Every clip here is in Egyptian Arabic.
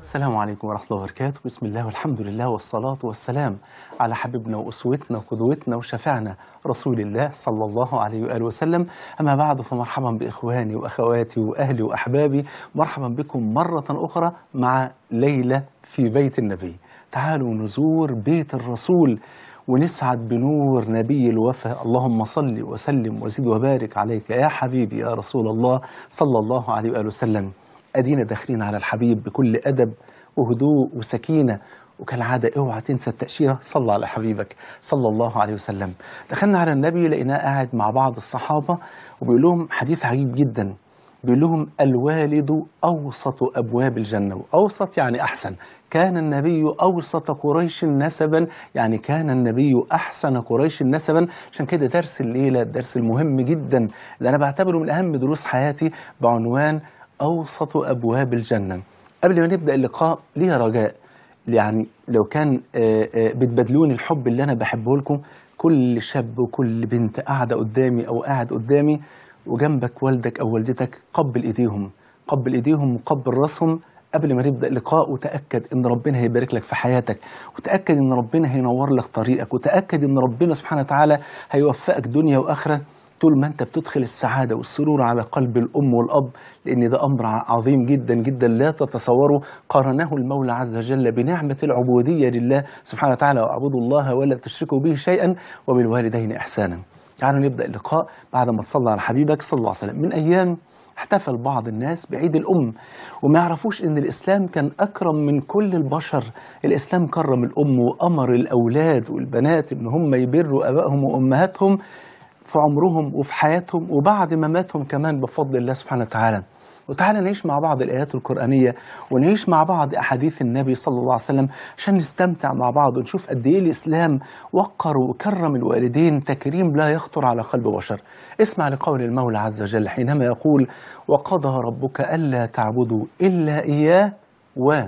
السلام عليكم ورحمة الله وبركاته بسم الله والحمد لله والصلاة والسلام على حبيبنا وأسوتنا وقدوتنا وشفعنا رسول الله صلى الله عليه وآله وسلم أما بعد فمرحبا بإخواني وأخواتي وأهلي وأحبابي مرحبا بكم مرة أخرى مع ليلة في بيت النبي تعالوا نزور بيت الرسول ونسعد بنور نبي الوفا اللهم صل وسلم وزد وبارك عليك يا حبيبي يا رسول الله صلى الله عليه وآله وسلم أدينا داخلين على الحبيب بكل أدب وهدوء وسكينة وكالعادة اوعى تنسى التأشيرة صلى على حبيبك صلى الله عليه وسلم دخلنا على النبي لقيناه قاعد مع بعض الصحابة وبيقول لهم حديث عجيب جدا بيقول لهم الوالد أوسط أبواب الجنة وأوسط يعني أحسن كان النبي أوسط قريش نسبا يعني كان النبي أحسن قريش نسبا عشان كده درس الليلة الدرس المهم جدا اللي أنا بعتبره من أهم دروس حياتي بعنوان أوسط أبواب الجنة قبل ما نبدأ اللقاء ليا رجاء يعني لو كان آه، آه، بتبادلوني الحب اللي أنا بحبه لكم كل شاب وكل بنت قاعدة قدامي أو قاعد قدامي وجنبك والدك أو والدتك قبل إيديهم قبل إيديهم وقبل راسهم قبل ما نبدأ اللقاء وتأكد إن ربنا هيبارك لك في حياتك وتأكد إن ربنا هينور لك طريقك وتأكد إن ربنا سبحانه وتعالى هيوفقك دنيا وآخرة طول ما انت بتدخل السعادة والسرور على قلب الأم والأب لأن ده أمر عظيم جدا جدا لا تتصوره قارنه المولى عز وجل بنعمة العبودية لله سبحانه وتعالى واعبدوا الله ولا تشركوا به شيئا وبالوالدين إحسانا تعالوا نبدأ اللقاء بعد ما تصلى على حبيبك صلى الله عليه وسلم من أيام احتفل بعض الناس بعيد الأم وما يعرفوش إن الإسلام كان أكرم من كل البشر الإسلام كرم الأم وأمر الأولاد والبنات إن هم يبروا أبائهم وأمهاتهم في عمرهم وفي حياتهم وبعد مماتهم كمان بفضل الله سبحانه وتعالى وتعالى نعيش مع بعض الآيات القرآنية ونعيش مع بعض أحاديث النبي صلى الله عليه وسلم عشان نستمتع مع بعض ونشوف قد إيه الإسلام وقر وكرم الوالدين تكريم لا يخطر على قلب بشر اسمع لقول المولى عز وجل حينما يقول وقضى ربك ألا تعبدوا إلا إياه و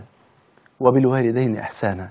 وبالوالدين إحسانا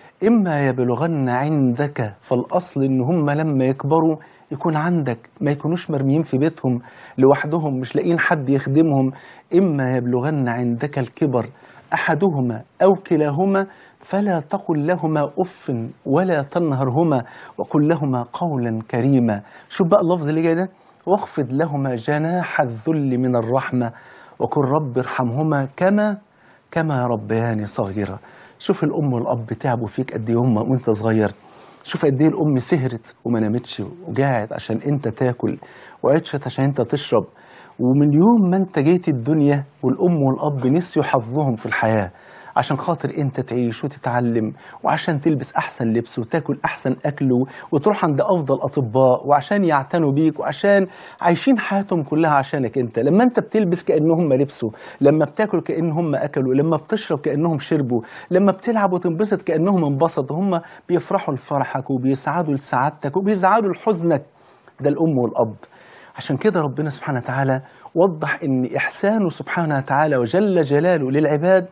إما يبلغن عندك فالأصل إن هم لما يكبروا يكون عندك ما يكونوش مرميين في بيتهم لوحدهم مش لاقيين حد يخدمهم إما يبلغن عندك الكبر أحدهما أو كلاهما فلا تقل لهما أف ولا تنهرهما وقل لهما قولا كريما شوف بقى اللفظ اللي جاي ده واخفض لهما جناح الذل من الرحمة وقل رب ارحمهما كما كما ربياني صغيرا شوف الأم والأب تعبوا فيك قد إيه هم وأنت صغير شوف قد إيه الأم سهرت وما نامتش وقاعد عشان أنت تاكل وعطشت عشان أنت تشرب ومن يوم ما أنت جيت الدنيا والأم والأب نسيوا حظهم في الحياة عشان خاطر انت تعيش وتتعلم وعشان تلبس احسن لبس وتاكل احسن اكل و- وتروح عند افضل اطباء وعشان يعتنوا بيك وعشان عايشين حياتهم كلها عشانك انت لما انت بتلبس كانهم لبسوا لما بتاكل كانهم اكلوا لما بتشرب كانهم شربوا لما بتلعب وتنبسط كانهم انبسطوا هم بيفرحوا لفرحك وبيسعدوا لسعادتك وبيزعلوا لحزنك ده الام والاب عشان كده ربنا سبحانه وتعالى وضح ان احسانه سبحانه وتعالى وجل جلاله للعباد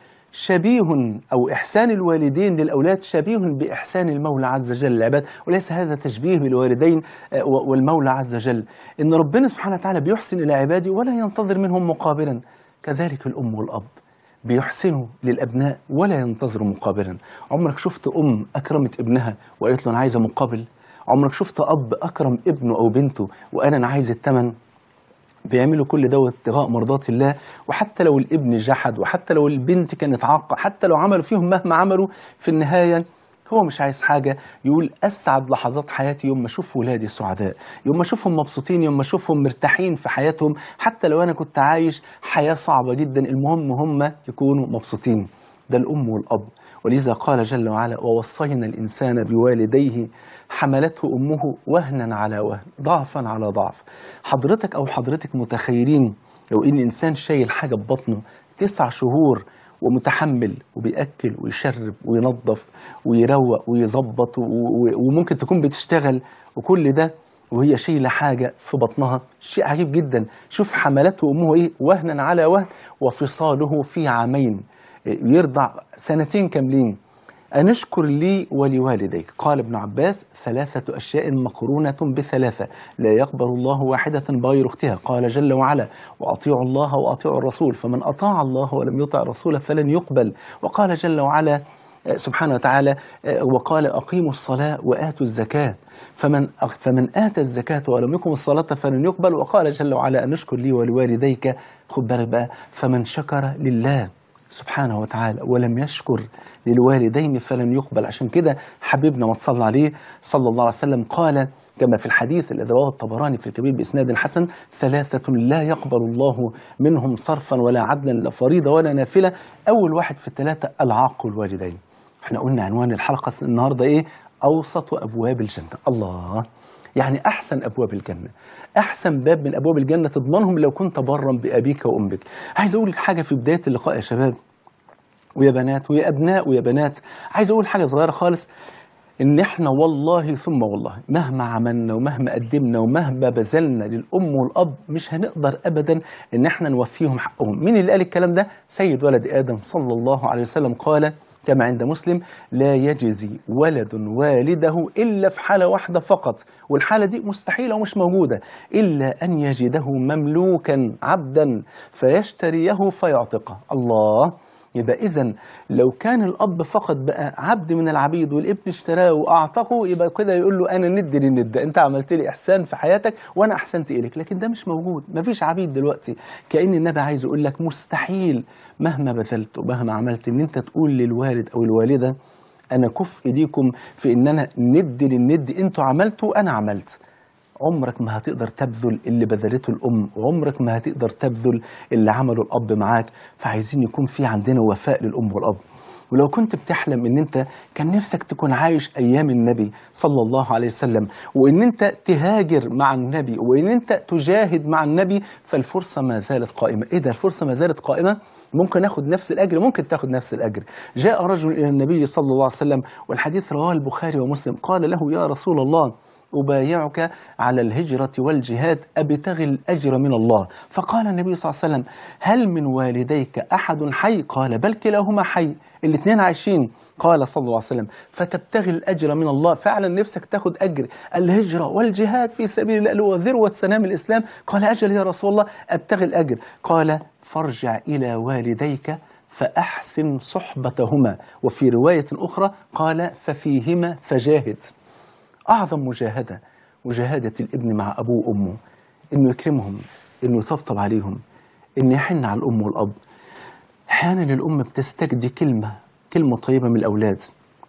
شبيه أو إحسان الوالدين للأولاد شبيه بإحسان المولى عز وجل للعباد وليس هذا تشبيه بالوالدين آه، و- والمولى عز وجل إن ربنا سبحانه وتعالى بيحسن إلى عباده ولا ينتظر منهم مقابلا كذلك الأم والأب بيحسنوا للأبناء ولا ينتظروا مقابلا عمرك شفت أم أكرمت ابنها وقالت له أنا عايزة مقابل عمرك شفت أب أكرم ابنه أو بنته وقال أنا عايز الثمن بيعملوا كل ده ابتغاء مرضات الله وحتى لو الابن جحد وحتى لو البنت كانت عاقة حتى لو عملوا فيهم مهما عملوا في النهاية هو مش عايز حاجة يقول أسعد لحظات حياتي يوم ما أشوف ولادي سعداء يوم ما أشوفهم مبسوطين يوم ما أشوفهم مرتاحين في حياتهم حتى لو أنا كنت عايش حياة صعبة جدا المهم هم يكونوا مبسوطين ده الأم والأب ولذا قال جل وعلا ووصينا الإنسان بوالديه حملته أمه وهنا على وهن ضعفا على ضعف حضرتك أو حضرتك متخيلين لو إن إنسان شايل حاجة ببطنه تسع شهور ومتحمل وبيأكل ويشرب وينظف ويروق ويظبط و- و- وممكن تكون بتشتغل وكل ده وهي شايلة حاجة في بطنها شيء عجيب جدا شوف حملته أمه إيه وهنا على وهن وفصاله في عامين يرضع سنتين كاملين أن اشكر لي ولوالديك قال ابن عباس ثلاثة أشياء مقرونة بثلاثة لا يقبل الله واحدة بغير أختها قال جل وعلا وأطيعوا الله وأطيعوا الرسول فمن أطاع الله ولم يطع الرسول فلن يقبل وقال جل وعلا آه، سبحانه وتعالى آه، وقال أقيموا الصلاة وآتوا الزكاة فمن فمن آتى الزكاة ولم يقم الصلاة فلن يقبل وقال جل وعلا أن اشكر لي ولوالديك خد بالك بقى فمن شكر لله سبحانه وتعالى ولم يشكر للوالدين فلن يقبل عشان كده حبيبنا ما تصلى عليه صلى الله عليه وسلم قال كما في الحديث الذي رواه الطبراني في الكبير بإسناد حسن ثلاثة لا يقبل الله منهم صرفا ولا عدلا لا فريضة ولا نافلة أول واحد في الثلاثة العاق الوالدين احنا قلنا عنوان الحلقة النهاردة ايه أوسط أبواب الجنة الله يعني أحسن أبواب الجنة أحسن باب من أبواب الجنة تضمنهم لو كنت برا بأبيك وأمك عايز أقول لك حاجة في بداية اللقاء يا شباب ويا بنات ويا أبناء ويا بنات عايز أقول حاجة صغيرة خالص إن إحنا والله ثم والله مهما عملنا ومهما قدمنا ومهما بذلنا للأم والأب مش هنقدر أبدا إن إحنا نوفيهم حقهم مين اللي قال الكلام ده سيد ولد آدم صلى الله عليه وسلم قال كما عند مسلم لا يجزي ولد والده إلا في حالة واحدة فقط والحالة دي مستحيلة ومش موجودة إلا أن يجده مملوكا عبدا فيشتريه فيعتقه الله يبقى إذا لو كان الأب فقط بقى عبد من العبيد والابن اشتراه وأعتقه يبقى كده يقول له أنا ند للند أنت عملت لي إحسان في حياتك وأنا أحسنت إليك لكن ده مش موجود مفيش عبيد دلوقتي كأن النبي عايز يقول لك مستحيل مهما بذلت ومهما عملت إن أنت تقول للوالد أو الوالدة أنا كفء ليكم في إن أنا ند للند أنتوا عملتوا أنا عملت عمرك ما هتقدر تبذل اللي بذلته الأم وعمرك ما هتقدر تبذل اللي عمله الأب معاك فعايزين يكون في عندنا وفاء للأم والأب ولو كنت بتحلم ان انت كان نفسك تكون عايش ايام النبي صلى الله عليه وسلم وان انت تهاجر مع النبي وان انت تجاهد مع النبي فالفرصه ما زالت قائمه ايه ده الفرصه ما زالت قائمه ممكن اخد نفس الاجر ممكن تاخد نفس الاجر جاء رجل الى النبي صلى الله عليه وسلم والحديث رواه البخاري ومسلم قال له يا رسول الله أبايعك على الهجرة والجهاد أبتغي الأجر من الله فقال النبي صلى الله عليه وسلم هل من والديك أحد حي قال بل كلاهما حي الاثنين عايشين قال صلى الله عليه وسلم فتبتغي الأجر من الله فعلا نفسك تاخد أجر الهجرة والجهاد في سبيل الله اللي هو ذروة سنام الإسلام قال أجل يا رسول الله أبتغي الأجر قال فارجع إلى والديك فأحسن صحبتهما وفي رواية أخرى قال ففيهما فجاهد أعظم مجاهدة مجاهدة الابن مع أبوه وأمه إنه يكرمهم إنه يطبطب عليهم إنه يحن على الأم والأب أحيانا الأم بتستجدي كلمة كلمة طيبة من الأولاد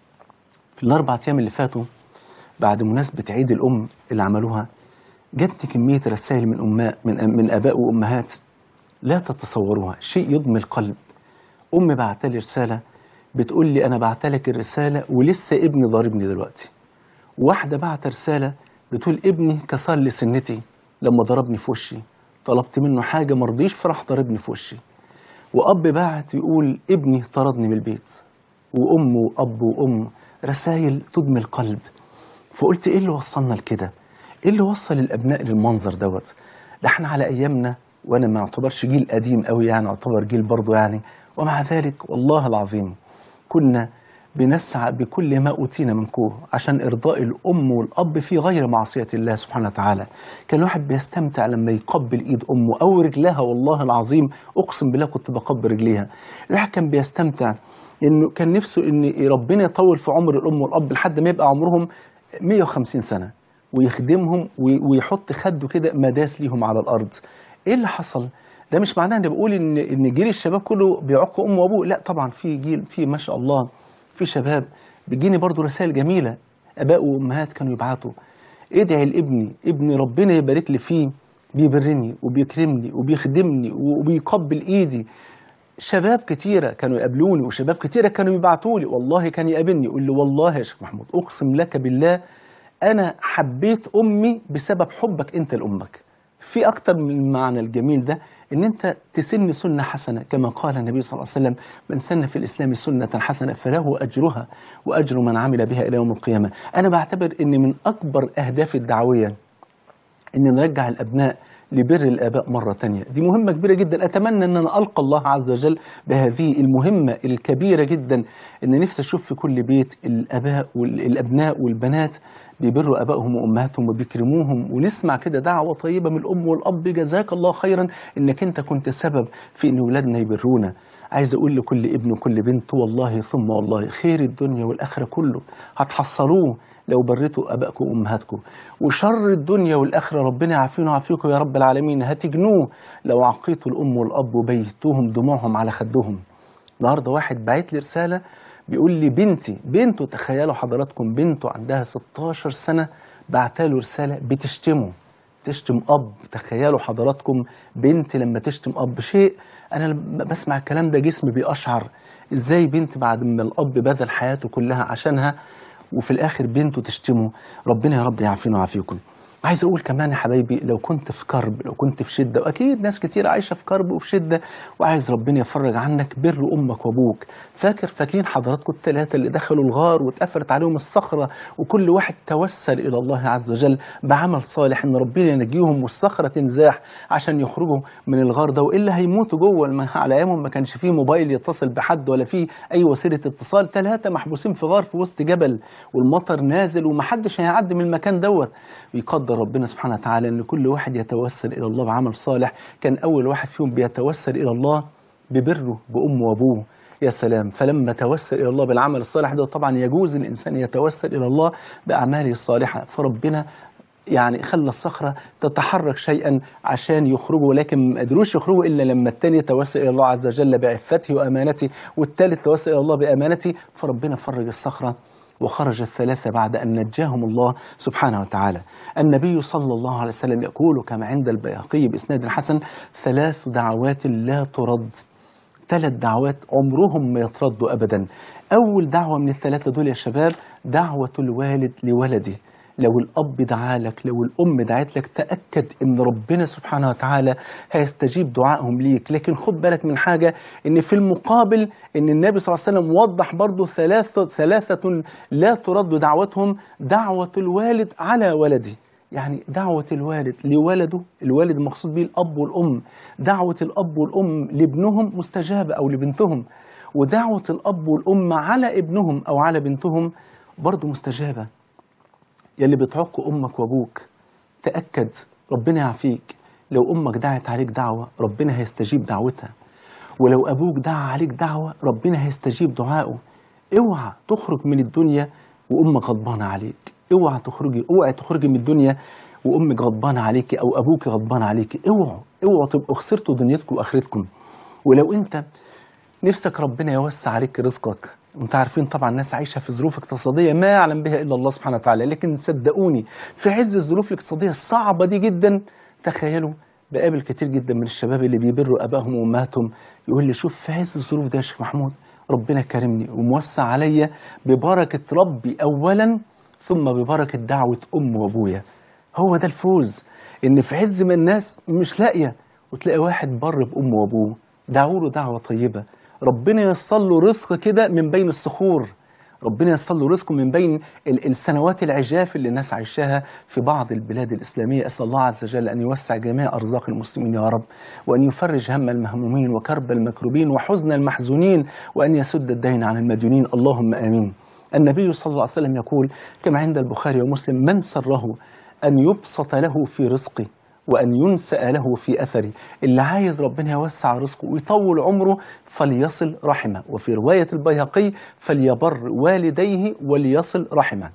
في الأربع أيام اللي فاتوا بعد مناسبة عيد الأم اللي عملوها جاتني كمية رسائل من أماء من من آباء وأمهات لا تتصوروها شيء يضمي القلب أم بعتلي رسالة بتقول لي أنا بعتلك الرسالة ولسه ابني ضاربني دلوقتي واحدة بعت رسالة بتقول ابني كسر لي سنتي لما ضربني في وشي طلبت منه حاجة مرضيش فراح ضربني في وشي وأب بعت يقول ابني طردني من البيت وأم وأب وأم رسائل تدمي القلب فقلت إيه اللي وصلنا لكده إيه اللي وصل الأبناء للمنظر دوت ده احنا على أيامنا وأنا ما أعتبرش جيل قديم قوي يعني أعتبر جيل برضه يعني ومع ذلك والله العظيم كنا بنسعى بكل ما أوتينا من قوة عشان إرضاء الأم والأب في غير معصية الله سبحانه وتعالى كان الواحد بيستمتع لما يقبل إيد أمه أو رجلها والله العظيم أقسم بالله كنت بقبل رجليها الواحد كان بيستمتع إنه كان نفسه إن ربنا يطول في عمر الأم والأب لحد ما يبقى عمرهم 150 سنة ويخدمهم ويحط خده كده مداس ليهم على الأرض إيه اللي حصل؟ ده مش معناه إن بقول إن إن جيل الشباب كله بيعق أمه وأبوه لا طبعا في جيل في ما شاء الله في شباب بيجيني برضو رسائل جميلة آباء وأمهات كانوا يبعتوا ادعي لابني ابني ربنا يبارك لي فيه بيبرني وبيكرمني وبيخدمني وبيقبل ايدي شباب كتيرة كانوا يقابلوني وشباب كتيرة كانوا يبعتوا لي والله كان يقابلني يقول لي والله يا شيخ محمود أقسم لك بالله أنا حبيت أمي بسبب حبك أنت لأمك في أكتر من المعنى الجميل ده ان انت تسن سنه حسنه كما قال النبي صلى الله عليه وسلم من سن في الاسلام سنه حسنه فله اجرها واجر من عمل بها الى يوم القيامه انا بعتبر ان من اكبر اهداف الدعويه ان نرجع الابناء لبر الآباء مرة تانية دي مهمة كبيرة جدا أتمنى أن أنا ألقى الله عز وجل بهذه المهمة الكبيرة جدا أن نفسي أشوف في كل بيت الآباء والأبناء والبنات بيبروا ابائهم وامهاتهم وبيكرموهم ونسمع كده دعوه طيبه من الام والاب جزاك الله خيرا انك انت كنت سبب في ان اولادنا يبرونا عايز اقول لكل ابن وكل بنت والله ثم والله خير الدنيا والاخره كله هتحصلوه لو بريتوا ابائكم وامهاتكم وشر الدنيا والاخره ربنا يعافينا ويعافيكم يا رب العالمين هتجنوه لو عقيتوا الام والاب وبيتوهم دموعهم على خدهم النهارده واحد بعت لي رساله بيقول لي بنتي بنته تخيلوا حضراتكم بنته عندها 16 سنه بعتها له رساله بتشتمه تشتم اب تخيلوا حضراتكم بنت لما تشتم اب شيء انا لما بسمع الكلام ده جسمي بيقشعر ازاي بنت بعد ما الاب بذل حياته كلها عشانها وفي الاخر بنته تشتمه ربنا يا رب يعافينا ويعافيكم عايز اقول كمان يا حبايبي لو كنت في كرب لو كنت في شده واكيد ناس كتير عايشه في كرب وفي شده وعايز ربنا يفرج عنك بر امك وابوك فاكر فاكرين حضراتكم الثلاثه اللي دخلوا الغار واتقفلت عليهم الصخره وكل واحد توسل الى الله عز وجل بعمل صالح ان ربنا ينجيهم والصخره تنزاح عشان يخرجوا من الغار ده والا هيموتوا جوه الم- على ايامهم ما كانش فيه موبايل يتصل بحد ولا فيه اي وسيله اتصال ثلاثه محبوسين في غار في وسط جبل والمطر نازل ومحدش هيعدي من المكان دوت ويقدر ربنا سبحانه وتعالى ان كل واحد يتوسل الى الله بعمل صالح كان اول واحد فيهم بيتوسل الى الله ببره بامه وابوه يا سلام فلما توسل الى الله بالعمل الصالح ده طبعا يجوز الانسان يتوسل الى الله باعماله الصالحه فربنا يعني خلى الصخرة تتحرك شيئا عشان يخرجوا ولكن ما قدروش يخرجوا إلا لما الثاني توسل إلى الله عز وجل بعفته وأمانته والثالث توسل إلى الله بأمانته فربنا فرج الصخرة وخرج الثلاثة بعد أن نجاهم الله سبحانه وتعالى النبي صلى الله عليه وسلم يقول كما عند البيهقي بإسناد حسن ثلاث دعوات لا ترد ثلاث دعوات عمرهم ما يتردوا ابدا اول دعوه من الثلاثه دول يا شباب دعوه الوالد لولده لو الاب دعا لك لو الام دعت لك تاكد ان ربنا سبحانه وتعالى هيستجيب دعائهم ليك لكن خد بالك من حاجه ان في المقابل ان النبي صلى الله عليه وسلم وضح برضو ثلاثه ثلاثه لا ترد دعوتهم دعوه الوالد على ولده يعني دعوة الوالد لولده الوالد المقصود به الأب والأم دعوة الأب والأم لابنهم مستجابة أو لبنتهم ودعوة الأب والأم على ابنهم أو على بنتهم برضه مستجابة يلي بتعق أمك وأبوك تأكد ربنا يعافيك لو أمك دعت عليك دعوة ربنا هيستجيب دعوتها ولو أبوك دعا عليك دعوة ربنا هيستجيب دعائه اوعى تخرج من الدنيا وأمك غضبانة عليك اوعى تخرجي اوعى تخرجي من الدنيا وأمك غضبانة عليكي أو أبوك غضبان عليكي اوعوا اوعوا تبقوا خسرتوا دنيتكم وآخرتكم ولو أنت نفسك ربنا يوسع عليك رزقك وانت عارفين طبعا الناس عايشه في ظروف اقتصاديه ما يعلم بها الا الله سبحانه وتعالى لكن صدقوني في عز الظروف الاقتصاديه الصعبه دي جدا تخيلوا بقابل كتير جدا من الشباب اللي بيبروا ابائهم وامهاتهم يقول لي شوف في عز الظروف دي يا شيخ محمود ربنا كرمني وموسع عليا ببركه ربي اولا ثم ببركه دعوه ام وابويا هو ده الفوز ان في عز ما الناس مش لاقيه وتلاقي واحد بر بامه وابوه دعوا له دعوه طيبه ربنا ييسر له رزق كده من بين الصخور ربنا ييسر له رزقه من بين ال- السنوات العجاف اللي الناس عايشاها في بعض البلاد الإسلامية أسأل الله عز وجل أن يوسع جميع أرزاق المسلمين يا رب وأن يفرج هم المهمومين وكرب المكروبين وحزن المحزونين وأن يسد الدين عن المديونين اللهم آمين النبي صلى الله عليه وسلم يقول كما عند البخاري ومسلم من سره أن يبسط له في رزقه وأن ينسأ له في أثره اللي عايز ربنا يوسع رزقه ويطول عمره فليصل رحمه وفي رواية البيهقي فليبر والديه وليصل رحمه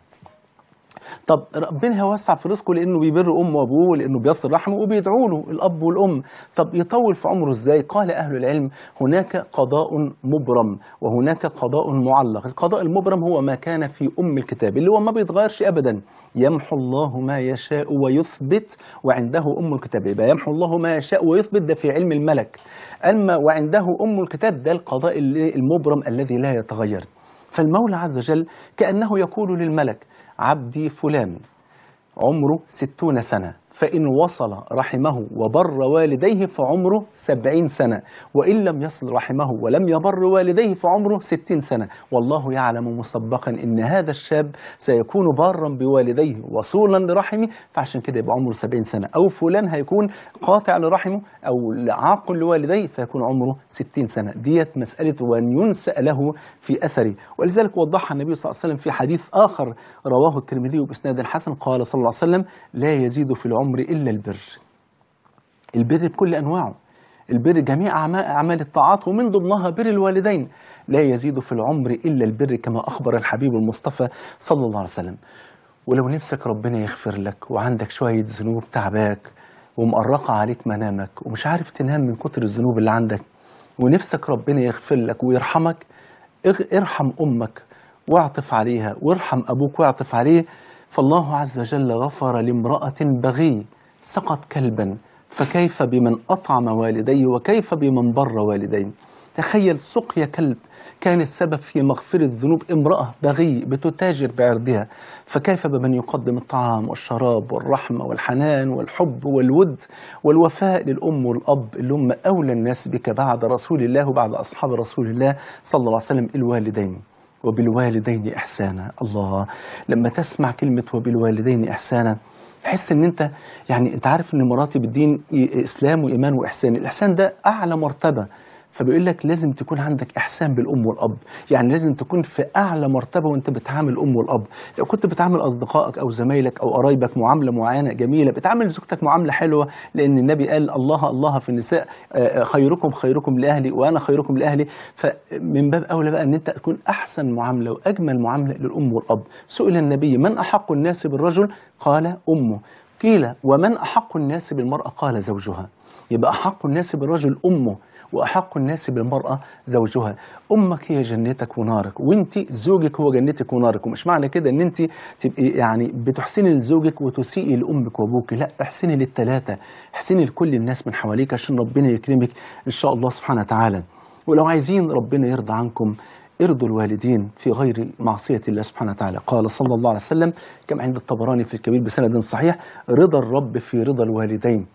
طب ربنا هيوسع في رزقه لانه بيبر امه وابوه لانه بيصل رحمه وبيدعوا له الاب والام طب يطول في عمره ازاي قال اهل العلم هناك قضاء مبرم وهناك قضاء معلق القضاء المبرم هو ما كان في ام الكتاب اللي هو ما بيتغيرش ابدا يمحو الله ما يشاء ويثبت وعنده ام الكتاب يبقى يمحو الله ما يشاء ويثبت ده في علم الملك اما وعنده ام الكتاب ده القضاء المبرم الذي لا يتغير فالمولى عز وجل كأنه يقول للملك عبدي فلان عمره ستون سنة فإن وصل رحمه وبر والديه فعمره سبعين سنة وإن لم يصل رحمه ولم يبر والديه فعمره ستين سنة والله يعلم مسبقا إن هذا الشاب سيكون بارا بوالديه وصولا لرحمه فعشان كده يبقى عمره سبعين سنة أو فلان هيكون قاطع لرحمه أو عاق لوالديه فيكون عمره ستين سنة ديت مسألة وأن ينسأ له في أثره ولذلك وضحها النبي صلى الله عليه وسلم في حديث آخر رواه الترمذي بإسناد حسن قال صلى الله عليه وسلم لا يزيد في العمر إلا البر البر بكل أنواعه البر جميع أعما- أعمال الطاعات ومن ضمنها بر الوالدين لا يزيد في العمر إلا البر كما أخبر الحبيب المصطفى صلى الله عليه وسلم ولو نفسك ربنا يغفر لك وعندك شوية ذنوب تعباك ومقرقة عليك منامك ومش عارف تنام من كتر الذنوب اللي عندك ونفسك ربنا يغفر لك ويرحمك اغ- ارحم أمك واعطف عليها وارحم أبوك واعطف عليه فالله عز وجل غفر لامرأة بغي سقط كلبا فكيف بمن أطعم والديه وكيف بمن بر والديه تخيل سقيا كلب كانت سبب في مغفرة ذنوب امرأة بغي بتتاجر بعرضها فكيف بمن يقدم الطعام والشراب والرحمة والحنان والحب والود والوفاء للأم والأب اللي هم أولى الناس بك بعد رسول الله وبعد أصحاب رسول الله صلى الله عليه وسلم الوالدين وبالوالدين إحسانا الله لما تسمع كلمة وبالوالدين إحسانا تحس ان انت يعني انت عارف ان مراتب الدين إي- اسلام وايمان واحسان الاحسان ده اعلى مرتبه فبيقول لك لازم تكون عندك احسان بالام والاب يعني لازم تكون في اعلى مرتبه وانت بتعامل الام والاب لو كنت بتعامل اصدقائك او زمايلك او قرايبك معامله معينه جميله بتعامل زوجتك معامله حلوه لان النبي قال الله الله في النساء آه، آه، خيركم خيركم لاهلي وانا خيركم لاهلي فمن باب اولى بقى ان انت تكون احسن معامله واجمل معامله للام والاب سئل النبي من احق الناس بالرجل قال امه قيل ومن احق الناس بالمراه قال زوجها يبقى احق الناس بالرجل امه واحق الناس بالمراه زوجها امك هي جنتك ونارك وانت زوجك هو جنتك ونارك ومش معنى كده ان انت تبقي يعني بتحسني لزوجك وتسيئي لامك وابوك لا احسني للثلاثه احسني لكل الناس من حواليك عشان ربنا يكرمك ان شاء الله سبحانه وتعالى ولو عايزين ربنا يرضى عنكم ارضوا الوالدين في غير معصية الله سبحانه وتعالى قال صلى الله عليه وسلم كما عند الطبراني في الكبير بسند صحيح رضا الرب في رضا الوالدين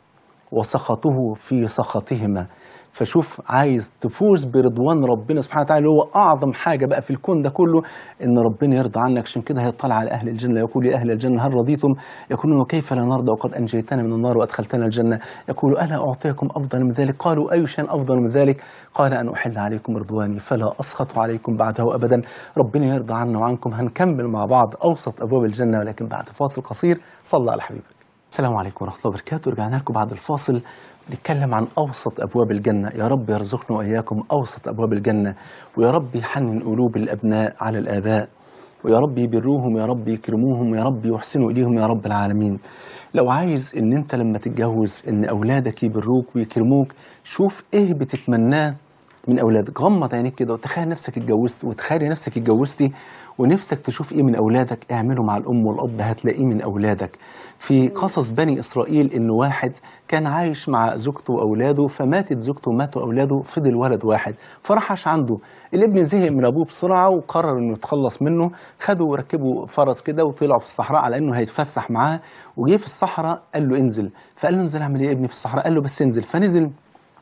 وسخطه في سخطهما فشوف عايز تفوز برضوان ربنا سبحانه وتعالى اللي هو اعظم حاجه بقى في الكون ده كله ان ربنا يرضى عنك عشان كده هيطلع على اهل الجنه يقول يا اهل الجنه هل رضيتم يقولون وكيف لا نرضى وقد انجيتنا من النار وادخلتنا الجنه يقول الا اعطيكم افضل من ذلك قالوا اي شيء افضل من ذلك قال ان احل عليكم رضواني فلا اسخط عليكم بعده ابدا ربنا يرضى عنا وعنكم هنكمل مع بعض اوسط ابواب الجنه ولكن بعد فاصل قصير صلى على حبيبك السلام عليكم ورحمة الله وبركاته رجعنا لكم بعد الفاصل نتكلم عن أوسط أبواب الجنة يا رب يرزقنا وإياكم أوسط أبواب الجنة ويا رب يحنن قلوب الأبناء على الآباء ويا رب يبروهم يا رب يكرموهم يا رب يحسنوا إليهم يا رب العالمين لو عايز إن أنت لما تتجوز إن أولادك يبروك ويكرموك شوف إيه بتتمناه من اولادك غمض عينيك كده وتخيل نفسك اتجوزت وتخيل نفسك اتجوزتي ونفسك تشوف ايه من اولادك اعمله مع الام والاب هتلاقيه من اولادك في قصص بني اسرائيل ان واحد كان عايش مع زوجته واولاده فماتت زوجته وماتوا اولاده فضل ولد واحد فراح عاش عنده الابن زهق من ابوه بسرعه وقرر انه يتخلص منه خدوا وركبوا فرس كده وطلعوا في الصحراء على انه هيتفسح معاه وجه في الصحراء قال له انزل فقال له انزل اعمل ايه يا ابني في الصحراء قال له بس انزل فنزل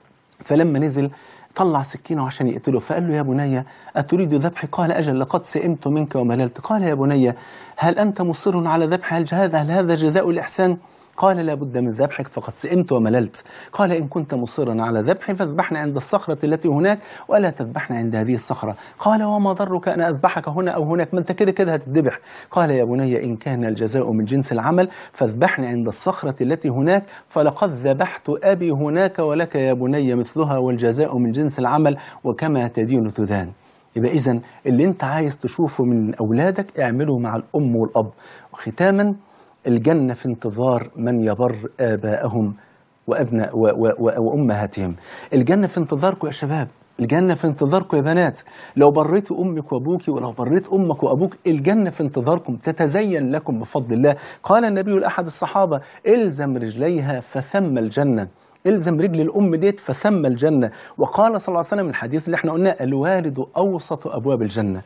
فلما نزل طلع سكينه عشان يقتله فقال له يا بني أتريد ذبحي قال أجل لقد سئمت منك ومللت قال يا بني هل أنت مصر على ذبح هل هذا هل هذا جزاء الإحسان قال لا بد من ذبحك فقد سئمت ومللت قال إن كنت مصرا على ذبحي فاذبحنا عند الصخرة التي هناك ولا تذبحنا عند هذه الصخرة قال وما ضرك أن أذبحك هنا أو هناك ما أنت كده كده هتذبح قال يا بني إن كان الجزاء من جنس العمل فاذبحني عند الصخرة التي هناك فلقد ذبحت أبي هناك ولك يا بني مثلها والجزاء من جنس العمل وكما تدين تدان يبقى إذا اللي أنت عايز تشوفه من أولادك اعمله مع الأم والأب وختاما الجنة في انتظار من يبر آباءهم وأبناء و و و وأمهاتهم الجنة في انتظاركم يا شباب الجنة في انتظاركم يا بنات لو بريت أمك وأبوك ولو بريت أمك وأبوك الجنة في انتظاركم تتزين لكم بفضل الله قال النبي لأحد الصحابة إلزم رجليها فثم الجنة الزم رجل الام ديت فثم الجنه وقال صلى الله عليه وسلم الحديث اللي احنا قلناه الوالد اوسط ابواب الجنه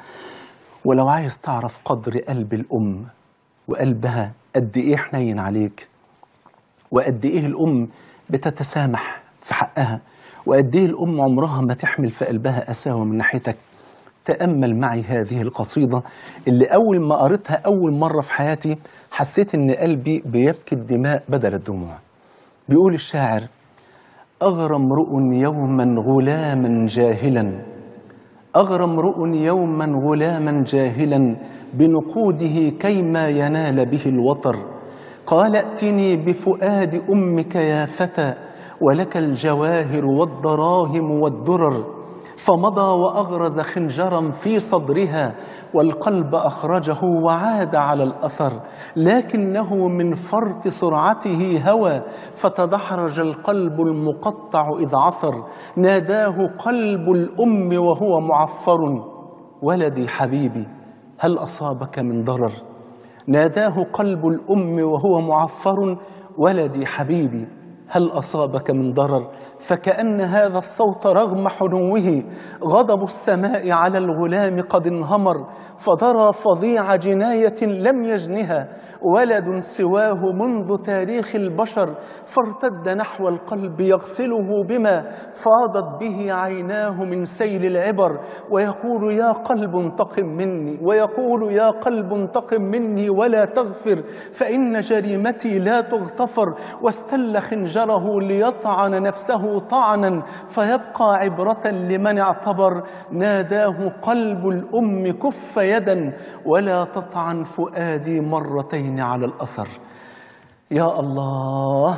ولو عايز تعرف قدر قلب الام وقلبها قد ايه حنين عليك وقد إيه الأم بتتسامح في حقها وقد إيه الأم عمرها ما تحمل في قلبها أساوة من ناحيتك تأمل معي هذه القصيدة اللي أول ما قريتها أول مرة في حياتي حسيت إن قلبي بيبكي الدماء بدل الدموع بيقول الشاعر أغرى امرؤ يوما غلاما جاهلا أغرى امرؤ يوما غلاما جاهلا بنقوده كيما ينال به الوطر قال ائتني بفؤاد أمك يا فتى ولك الجواهر والدراهم والدرر فمضى وأغرز خنجرا في صدرها والقلب أخرجه وعاد على الأثر لكنه من فرط سرعته هوى فتدحرج القلب المقطع إذ عثر ناداه قلب الأم وهو معفر ولدي حبيبي هل أصابك من ضرر ناداه قلب الأم وهو معفر ولدي حبيبي هل أصابك من ضرر فكأن هذا الصوت رغم حنوه غضب السماء على الغلام قد انهمر فضرى فظيع جناية لم يجنها ولد سواه منذ تاريخ البشر فارتد نحو القلب يغسله بما فاضت به عيناه من سيل العبر ويقول يا قلب انتقم مني ويقول يا قلب انتقم مني ولا تغفر فإن جريمتي لا تغتفر واستل خنجره ليطعن نفسه طعنا فيبقى عبرة لمن اعتبر ناداه قلب الأم كف يدا ولا تطعن فؤادي مرتين على الأثر يا الله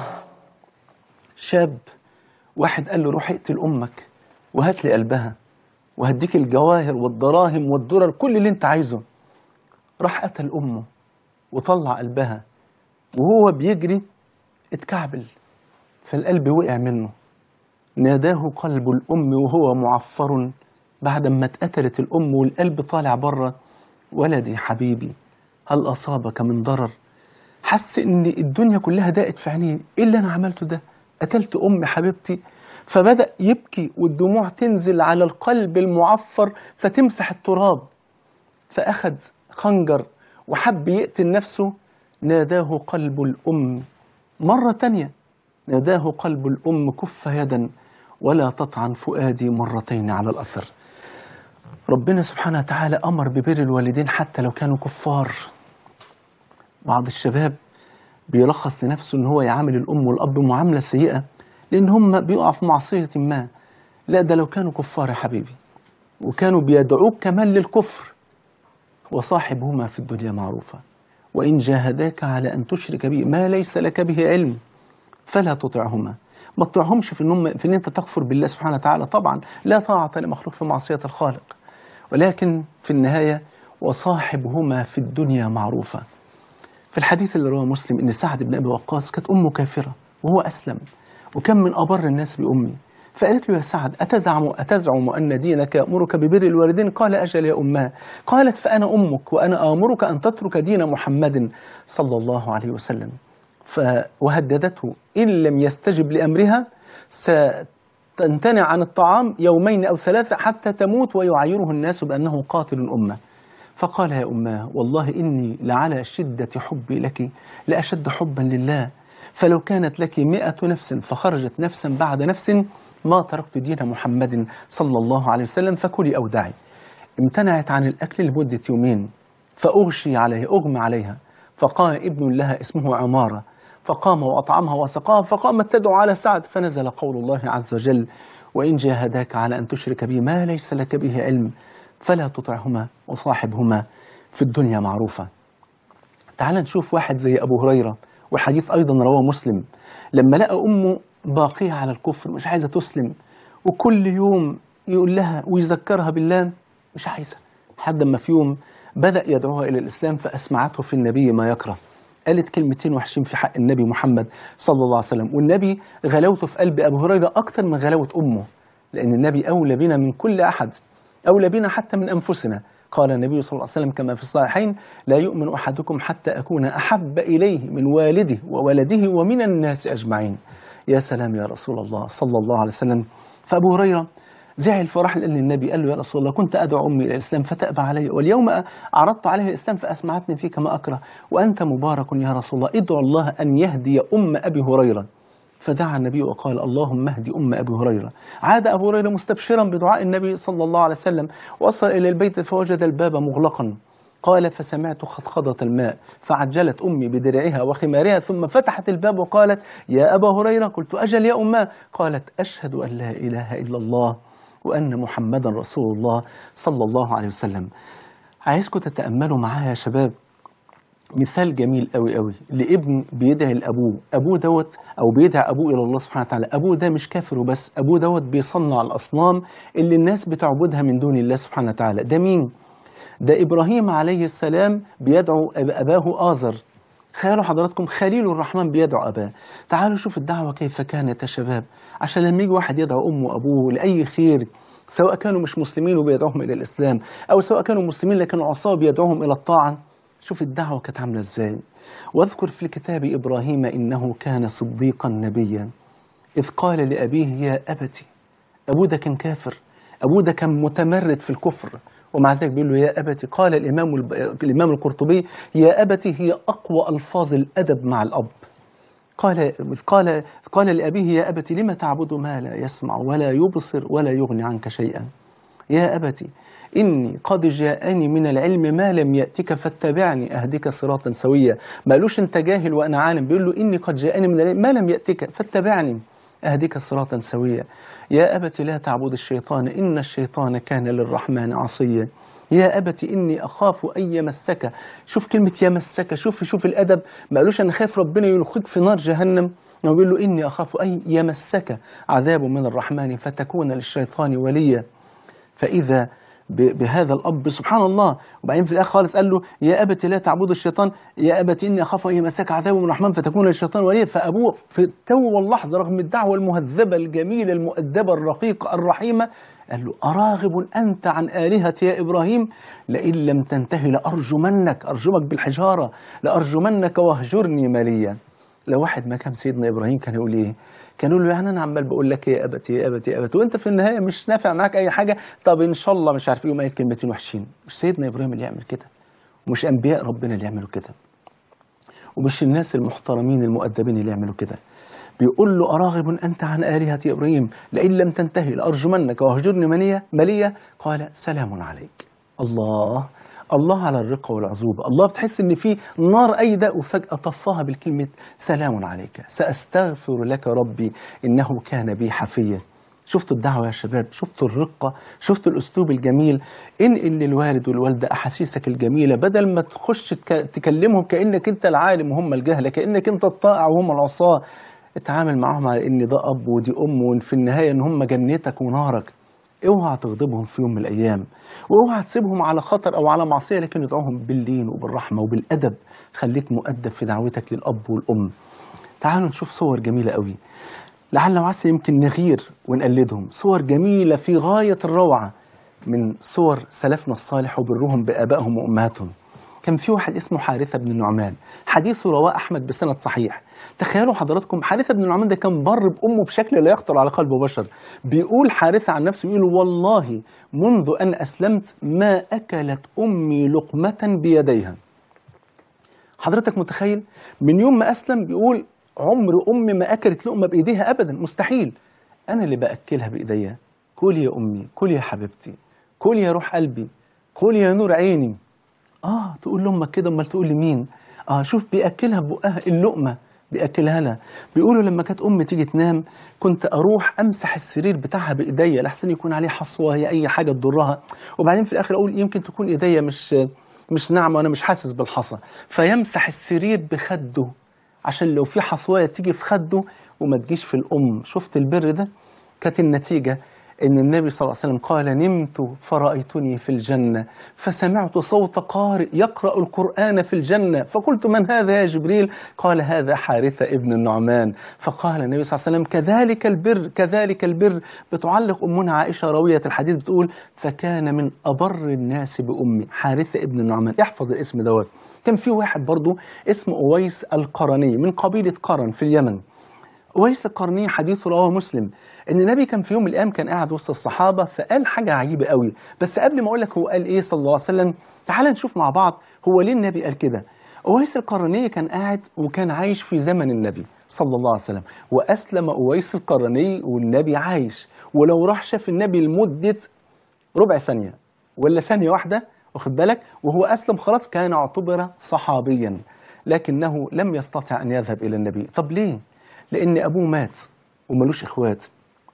شاب واحد قال له روح اقتل أمك وهات لي قلبها وهديك الجواهر والدراهم والدرر كل اللي انت عايزه راح قتل أمه وطلع قلبها وهو بيجري اتكعبل فالقلب وقع منه ناداه قلب الأم وهو معفر بعد ما اتقتلت الأم والقلب طالع بره ولدي حبيبي هل أصابك من ضرر حس إن الدنيا كلها ضاقت في عينيه إيه اللي أنا عملته ده قتلت أمي حبيبتي فبدأ يبكي والدموع تنزل على القلب المعفر فتمسح التراب فأخذ خنجر وحب يقتل نفسه ناداه قلب الأم مرة تانية ناداه قلب الأم كف يدا ولا تطعن فؤادي مرتين على الأثر ربنا سبحانه وتعالى أمر ببر الوالدين حتى لو كانوا كفار بعض الشباب بيلخص لنفسه ان هو يعامل الام والاب معامله سيئه لان هم بيقعوا في معصيه ما لا ده لو كانوا كفار يا حبيبي وكانوا بيدعوك كمان للكفر وصاحبهما في الدنيا معروفه وان جاهداك على ان تشرك بي ما ليس لك به علم فلا تطعهما ما تطيعهمش في انهم في ان انت تكفر بالله سبحانه وتعالى طبعا لا طاعه لمخلوق في معصيه الخالق ولكن في النهايه وصاحبهما في الدنيا معروفه في الحديث اللي رواه مسلم ان سعد بن ابي وقاص كانت امه كافره وهو اسلم وكان من ابر الناس بامي فقالت له يا سعد أتزعم أتزعم أن دينك يأمرك ببر الوالدين قال أجل يا أماه قالت فأنا أمك وأنا آمرك أن تترك دين محمد صلى الله عليه وسلم ف وهددته إن لم يستجب لأمرها ستمتنع عن الطعام يومين أو ثلاثة حتى تموت ويعايره الناس بأنه قاتل أمه فقال يا أماه والله إني لعلى شدة حبي لك لأشد حبا لله فلو كانت لك مئة نفس فخرجت نفسا بعد نفس ما تركت دين محمد صلى الله عليه وسلم فكلي أو دعي امتنعت عن الأكل لمدة يومين فأغشي عليها أغمى عليها فقام ابن لها اسمه عمارة فقام وأطعمها وسقاها فقامت تدعو على سعد فنزل قول الله عز وجل وإن جاهداك على أن تشرك بي ما ليس لك به علم فلا تطعهما وصاحبهما في الدنيا معروفة تعال نشوف واحد زي أبو هريرة والحديث أيضا رواه مسلم لما لقى أمه باقية على الكفر مش عايزة تسلم وكل يوم يقول لها ويذكرها بالله مش عايزة لحد ما في يوم بدأ يدعوها إلى الإسلام فأسمعته في النبي ما يكره قالت كلمتين وحشين في حق النبي محمد صلى الله عليه وسلم والنبي غلاوته في قلب أبو هريرة أكثر من غلاوة أمه لأن النبي أولى بنا من كل أحد أولى بنا حتى من أنفسنا قال النبي صلى الله عليه وسلم كما في الصحيحين لا يؤمن أحدكم حتى أكون أحب إليه من والده وولده ومن الناس أجمعين يا سلام يا رسول الله صلى الله عليه وسلم فأبو هريرة زعل فراح قال للنبي قال له يا رسول الله كنت ادعو امي الى الاسلام فتابى علي واليوم عرضت عليها الاسلام فاسمعتني فيك ما اكره وانت مبارك يا رسول الله ادعو الله ان يهدي ام ابي هريره فدعا النبي وقال اللهم اهدي ام ابي هريره عاد ابو هريره مستبشرا بدعاء النبي صلى الله عليه وسلم وصل الى البيت فوجد الباب مغلقا قال فسمعت خضخضة الماء فعجلت أمي بدرعها وخمارها ثم فتحت الباب وقالت يا أبا هريرة قلت أجل يا أماه قالت أشهد أن لا إله إلا الله وأن محمدا رسول الله صلى الله عليه وسلم عايزكم تتأملوا معايا يا شباب مثال جميل قوي قوي لابن بيدعي لابوه ابوه دوت او بيدعي ابوه الى الله سبحانه وتعالى ابوه ده مش كافر وبس ابوه دوت بيصنع الاصنام اللي الناس بتعبدها من دون الله سبحانه وتعالى ده مين ده ابراهيم عليه السلام بيدعو أب- اباه ازر تخيلوا حضراتكم خليل الرحمن بيدعو اباه تعالوا شوف الدعوه كيف كانت يا شباب عشان لما يجي واحد يدعو امه وابوه لاي خير سواء كانوا مش مسلمين وبيدعوهم الى الاسلام او سواء كانوا مسلمين لكن عصاه بيدعوهم الى الطاعه شوف الدعوه كانت عامله ازاي واذكر في الكتاب ابراهيم انه كان صديقا نبيا اذ قال لابيه يا ابتي ابوه ده كان كافر ابوه ده كان متمرد في الكفر ومع ذلك بيقول له يا ابتي قال الامام الب... الامام القرطبي يا ابتي هي اقوى الفاظ الادب مع الاب قال إذ قال إذ قال لابيه يا ابتي لم تعبد ما لا يسمع ولا يبصر ولا يغني عنك شيئا يا ابتي إني قد جاءني من العلم ما لم يأتك فاتبعني أهدك صراطا سويا ما قالوش أنت جاهل وأنا عالم بيقول له إني قد جاءني من العلم ما لم يأتك فاتبعني أهدك صراطا سويا يا أبت لا تعبد الشيطان إن الشيطان كان للرحمن عصيا يا أبت إني أخاف أن يمسك شوف كلمة يمسك شوف شوف الأدب ما قالوش أنا خايف ربنا يلقيك في نار جهنم هو بيقول له إني أخاف أن يمسك عذاب من الرحمن فتكون للشيطان وليا فإذا ب- بهذا الأب سبحان الله وبعدين في الآخر خالص قال له يا أبت لا تعبد الشيطان يا أبت إني أخاف أن يمسك عذاب من الرحمن فتكون للشيطان وليا فأبوه في التو واللحظة رغم الدعوة المهذبة الجميلة المؤدبة الرقيقة الرحيمة قال له أراغب أنت عن آلهتي يا إبراهيم لئن لم تنتهي لأرجمنك أرجمك بالحجارة لأرجمنك واهجرني مليا لو واحد مكان سيدنا ابراهيم كان يقول ايه؟ كان يقول له يعني انا عمال بقول لك يا ابتي يا ابتي يا ابتي وانت في النهايه مش نافع معاك اي حاجه طب ان شاء الله مش عارف ايه يقوم قايل كلمتين وحشين مش سيدنا ابراهيم اللي يعمل كده ومش انبياء ربنا اللي يعملوا كده ومش الناس المحترمين المؤدبين اللي يعملوا كده بيقول له أراغب أنت عن آلهتي يا إبراهيم لئن لم تنتهي لأرجمنك واهجرني منية ملية قال سلام عليك الله الله على الرقة والعزوبة الله بتحس ان في نار ايدة وفجأة طفاها بالكلمة سلام عليك سأستغفر لك ربي انه كان بي حفيا شفتوا الدعوة يا شباب شفتوا الرقة شفتوا الأسلوب الجميل انقل للوالد والوالدة أحاسيسك الجميلة بدل ما تخش تك- تكلمهم كأنك أنت العالم وهم الجهلة كأنك أنت الطائع وهم العصاة اتعامل معاهم على ان ده اب ودي ام وفي النهايه ان هم جنتك ونارك اوعى تغضبهم في يوم من الايام واوعى تسيبهم على خطر او على معصيه لكن ادعوهم باللين وبالرحمه وبالادب خليك مؤدب في دعوتك للاب والام تعالوا نشوف صور جميله قوي لعل وعسى يمكن نغير ونقلدهم صور جميله في غايه الروعه من صور سلفنا الصالح وبرهم بابائهم وامهاتهم كان في واحد اسمه حارثة بن النعمان حديثه رواه أحمد بسند صحيح تخيلوا حضراتكم حارثة بن النعمان ده كان بر بأمه بشكل لا يخطر على قلب بشر بيقول حارثة عن نفسه يقول والله منذ أن أسلمت ما أكلت أمي لقمة بيديها حضرتك متخيل من يوم ما أسلم بيقول عمر أمي ما أكلت لقمة بإيديها أبدا مستحيل أنا اللي بأكلها بإيديا كلي يا أمي كلي يا حبيبتي كلي يا روح قلبي كلي يا نور عيني اه تقول لامك كده امال تقول لمين اه شوف بياكلها بقها اللقمه بياكلها لها بيقولوا لما كانت امي تيجي تنام كنت اروح امسح السرير بتاعها بايديا لحسن يكون عليه حصوه هي اي حاجه تضرها وبعدين في الاخر اقول يمكن تكون ايديا مش مش ناعمه وانا مش حاسس بالحصى فيمسح السرير بخده عشان لو في حصوايه تيجي في خده وما تجيش في الام شفت البر ده كانت النتيجه ان النبي صلى الله عليه وسلم قال نمت فرأيتني في الجنة فسمعت صوت قارئ يقرأ القرآن في الجنة فقلت من هذا يا جبريل قال هذا حارثة ابن النعمان فقال النبي صلى الله عليه وسلم كذلك البر كذلك البر بتعلق أمنا عائشة راوية الحديث بتقول فكان من أبر الناس بأمي حارثة ابن النعمان احفظ الاسم دوت كان في واحد برضه اسمه أويس القرني من قبيلة قرن في اليمن أويس القرني حديث رواه مسلم ان النبي كان في يوم من الايام كان قاعد وسط الصحابه فقال حاجه عجيبه قوي بس قبل ما اقول لك هو قال ايه صلى الله عليه وسلم تعال نشوف مع بعض هو ليه النبي قال كده أويس القرني كان قاعد وكان عايش في زمن النبي صلى الله عليه وسلم وأسلم أويس القرني والنبي عايش ولو راح شاف النبي لمدة ربع ثانية ولا ثانية واحدة واخد بالك وهو أسلم خلاص كان اعتبر صحابيا لكنه لم يستطع أن يذهب إلى النبي طب ليه؟ لأن أبوه مات وملوش إخوات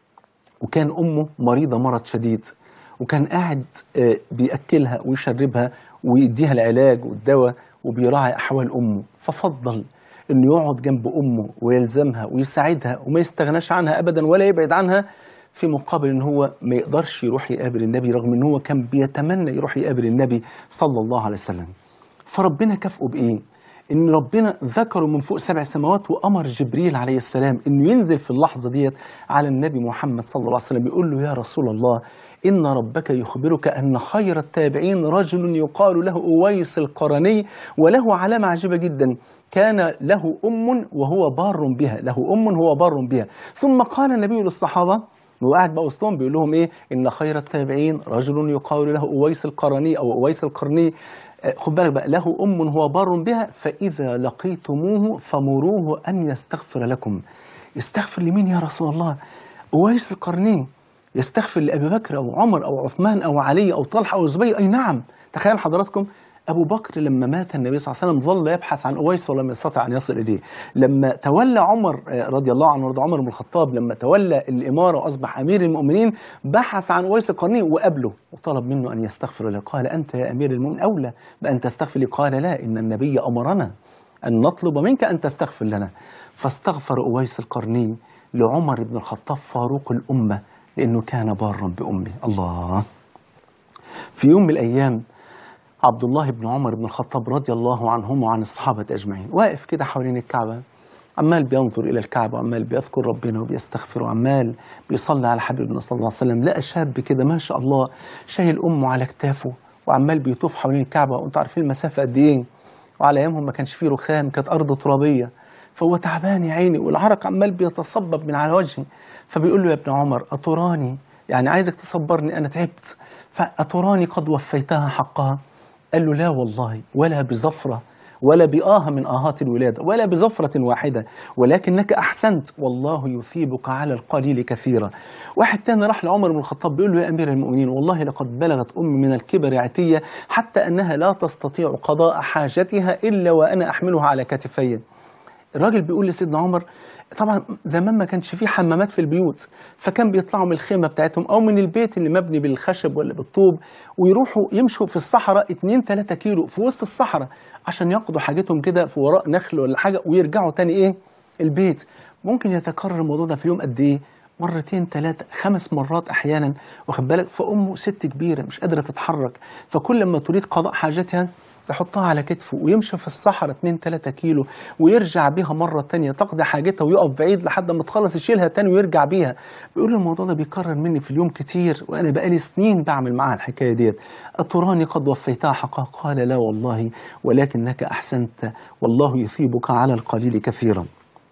وكان أمه مريضة مرض شديد وكان قاعد آه، بيأكلها ويشربها ويديها العلاج والدواء وبيراعي أحوال أمه ففضل إنه يقعد جنب أمه ويلزمها ويساعدها وما يستغناش عنها أبدا ولا يبعد عنها في مقابل إن هو ما يقدرش يروح يقابل النبي رغم إن هو كان بيتمنى يروح يقابل النبي صلى الله عليه وسلم فربنا كافئه بإيه؟ إن ربنا ذكره من فوق سبع سماوات وأمر جبريل عليه السلام إنه ينزل في اللحظة ديت على النبي محمد صلى الله عليه وسلم يقول له يا رسول الله إن ربك يخبرك أن خير التابعين رجل يقال له أويس القرني وله علامة عجيبة جدا كان له أم وهو بار بها له أم هو بار بها ثم قال النبي للصحابة وقاعد بقى وسطهم بيقول لهم ايه ان خير التابعين رجل يقال له اويس القرني او اويس القرني آه، خد بالك بقى له ام هو بار بها فاذا لقيتموه فمروه ان يستغفر لكم يستغفر لمين يا رسول الله اويس القرني يستغفر لابي بكر او عمر او عثمان او علي او طلحه او الزبير اي نعم تخيل حضراتكم أبو بكر لما مات النبي صلى الله عليه وسلم ظل يبحث عن أويس ولم يستطع أن يصل إليه لما تولى عمر آه، رضي الله عنه وارضى عمر بن الخطاب لما تولى الإمارة وأصبح أمير المؤمنين بحث عن أويس القرني وقابله وطلب منه أن يستغفر له قال أنت يا أمير المؤمنين أولى بأن تستغفر لي قال لا إن النبي أمرنا أن نطلب منك أن تستغفر لنا فاستغفر أويس القرني لعمر بن الخطاب فاروق الأمة لأنه كان بارا بأمه الله في يوم من الأيام عبد الله بن عمر بن الخطاب رضي الله عنهم وعن الصحابة أجمعين واقف كده حوالين الكعبة عمال بينظر إلى الكعبة وعمال بيذكر ربنا وبيستغفر وعمال بيصلي على حبيبنا صلى الله عليه وسلم لقى شاب كده ما شاء الله شايل أمه على كتافه وعمال بيطوف حوالين الكعبة وأنتوا عارفين المسافة قد إيه وعلى أيامهم ما كانش فيه رخام كانت أرض ترابية فهو تعبان يا عيني والعرق عمال بيتصبب من على وجهه فبيقول له يا ابن عمر أتراني يعني عايزك تصبرني أنا تعبت فأتراني قد وفيتها حقها قال له لا والله ولا بزفرة ولا بآه من آهات الولادة ولا بزفرة واحدة ولكنك أحسنت والله يثيبك على القليل كثيرا واحد تاني راح لعمر بن الخطاب بيقول له يا أمير المؤمنين والله لقد بلغت أمي من الكبر عتية حتى أنها لا تستطيع قضاء حاجتها إلا وأنا أحملها على كتفي الراجل بيقول لسيدنا عمر طبعا زمان ما كانش فيه حمامات في البيوت فكان بيطلعوا من الخيمه بتاعتهم او من البيت اللي مبني بالخشب ولا بالطوب ويروحوا يمشوا في الصحراء 2 3 كيلو في وسط الصحراء عشان يقضوا حاجتهم كده في وراء نخل ولا حاجه ويرجعوا تاني ايه البيت ممكن يتكرر الموضوع ده في يوم قد ايه مرتين ثلاثة خمس مرات أحيانا واخد بالك فأمه ست كبيرة مش قادرة تتحرك فكل ما تريد قضاء حاجتها يحطها على كتفه ويمشي في الصحراء 2 3 كيلو ويرجع بيها مرة تانية تقضي حاجتها ويقف بعيد لحد ما تخلص يشيلها تاني ويرجع بيها بيقول الموضوع ده بيكرر مني في اليوم كتير وأنا بقالي سنين بعمل معاها الحكاية ديت أتراني قد وفيتها حقها قال لا والله ولكنك أحسنت والله يثيبك على القليل كثيرا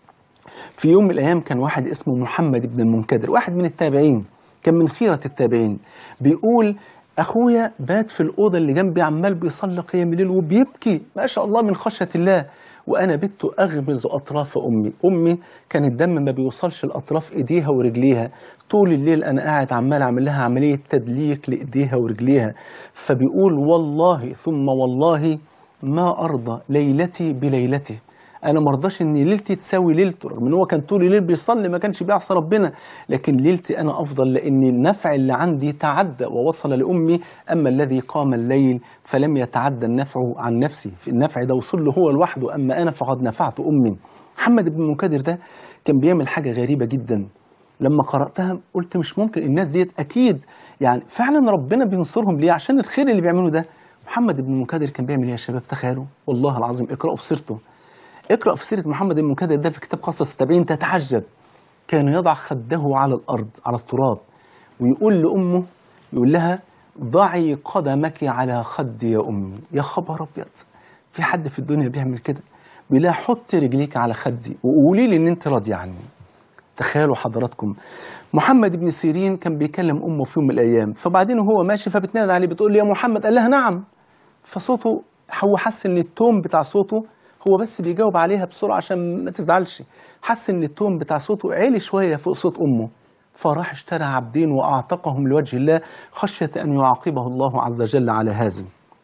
في يوم من الأيام كان واحد اسمه محمد بن المنكدر واحد من التابعين كان من خيرة التابعين بيقول أخويا بات في الأوضة اللي جنبي عمال بيصلي قيام الليل وبيبكي ما شاء الله من خشية الله وأنا بت أغمز أطراف أمي أمي كان الدم ما بيوصلش لأطراف إيديها ورجليها طول الليل أنا قاعد عمال أعمل لها عملية تدليك لإيديها ورجليها فبيقول والله ثم والله ما أرضى ليلتي بليلتي انا ما ارضاش ان ليلتي تساوي ليلته رغم ان هو كان طول الليل بيصلي ما كانش بيعصى ربنا لكن ليلتي انا افضل لان النفع اللي عندي تعدى ووصل لامي اما الذي قام الليل فلم يتعدى النفع عن نفسي في النفع ده وصل له هو لوحده اما انا فقد نفعت امي محمد بن منكدر ده كان بيعمل حاجه غريبه جدا لما قراتها قلت مش ممكن الناس ديت اكيد يعني فعلا ربنا بينصرهم ليه عشان الخير اللي بيعملوه ده محمد بن منكدر كان بيعمل ايه يا شباب تخيلوا والله العظيم اقرأوا بسيرته اقرأ في سيرة محمد المنكدر ده في كتاب قصص التابعين تتعجب كان يضع خده على الأرض على التراب ويقول لأمه يقول لها ضعي قدمك على خدي يا أمي يا خبر أبيض في حد في الدنيا بيعمل كده بيقول لها حطي رجليك على خدي وقولي لي إن أنت راضية عني تخيلوا حضراتكم محمد بن سيرين كان بيكلم امه في يوم من الايام فبعدين وهو ماشي فبتنادى عليه بتقول له يا محمد قال لها نعم فصوته هو حس ان التون بتاع صوته هو بس بيجاوب عليها بسرعه عشان ما تزعلش حس ان التون بتاع صوته عالي شويه فوق صوت امه فراح اشترى عبدين واعتقهم لوجه الله خشيه ان يعاقبه الله عز وجل على هذا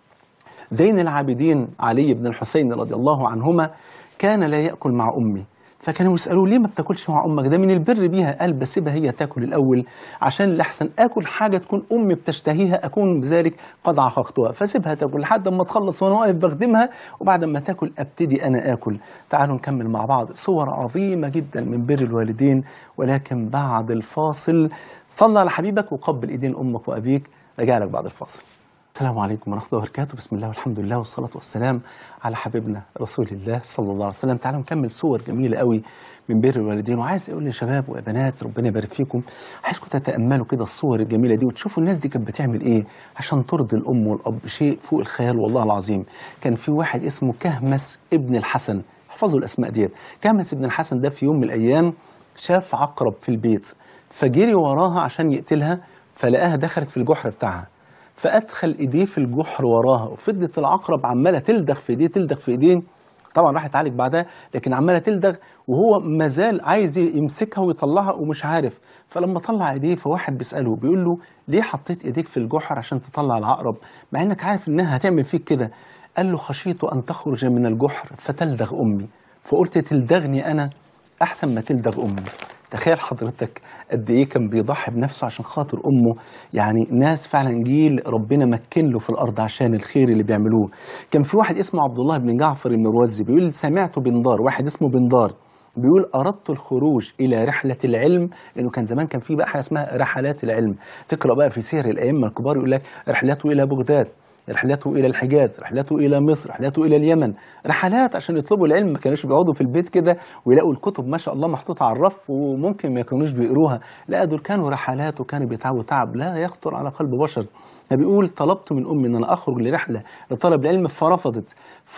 زين العابدين علي بن الحسين رضي الله عنهما كان لا ياكل مع امه فكانوا يسالوه ليه ما بتاكلش مع امك ده من البر بيها قال بسيبها هي تاكل الاول عشان لاحسن اكل حاجه تكون امي بتشتهيها اكون بذلك قد عققتها فسيبها تاكل لحد ما تخلص وانا واقف بخدمها وبعد ما تاكل ابتدي انا اكل تعالوا نكمل مع بعض صور عظيمه جدا من بر الوالدين ولكن بعد الفاصل صلى على حبيبك وقبل ايدين امك وابيك راجع لك بعد الفاصل السلام عليكم ورحمة الله وبركاته بسم الله والحمد لله والصلاة والسلام على حبيبنا رسول الله صلى الله عليه وسلم تعالوا نكمل صور جميلة قوي من بر الوالدين وعايز اقول لشباب وبنات ربنا يبارك فيكم عايزكم تتأملوا كده الصور الجميلة دي وتشوفوا الناس دي كانت بتعمل ايه عشان ترضي الأم والأب شيء فوق الخيال والله العظيم كان في واحد اسمه كهمس ابن الحسن احفظوا الأسماء ديت كهمس ابن الحسن ده في يوم من الأيام شاف عقرب في البيت فجري وراها عشان يقتلها فلقاها دخلت في الجحر بتاعها فادخل ايديه في الجحر وراها وفضلت العقرب عماله تلدغ في ايديه تلدغ في ايديه طبعا راح يتعالج بعدها لكن عماله تلدغ وهو مازال عايز يمسكها ويطلعها ومش عارف فلما طلع ايديه فواحد بيساله بيقول له ليه حطيت ايديك في الجحر عشان تطلع العقرب مع انك عارف انها هتعمل فيك كده قال له خشيت ان تخرج من الجحر فتلدغ امي فقلت تلدغني انا احسن ما تلدغ امي تخيل حضرتك قد ايه كان بيضحي بنفسه عشان خاطر امه يعني ناس فعلا جيل ربنا مكن له في الارض عشان الخير اللي بيعملوه كان في واحد اسمه عبد الله بن جعفر المروزي بيقول سمعت بندار واحد اسمه بندار بيقول اردت الخروج الى رحله العلم لانه كان زمان كان في بقى حاجه اسمها رحلات العلم تقرا بقى في سير الائمه الكبار يقول لك رحلته الى بغداد رحلته الى الحجاز رحلته الى مصر رحلته الى اليمن رحلات عشان يطلبوا العلم ما كانوش بيقعدوا في البيت كده ويلاقوا الكتب ما شاء الله محطوطه على الرف وممكن ما يكونوش بيقروها لا دول كانوا رحلات وكانوا بيتعبوا تعب لا يخطر على قلب بشر فبيقول طلبت من امي ان انا اخرج لرحله لطلب العلم فرفضت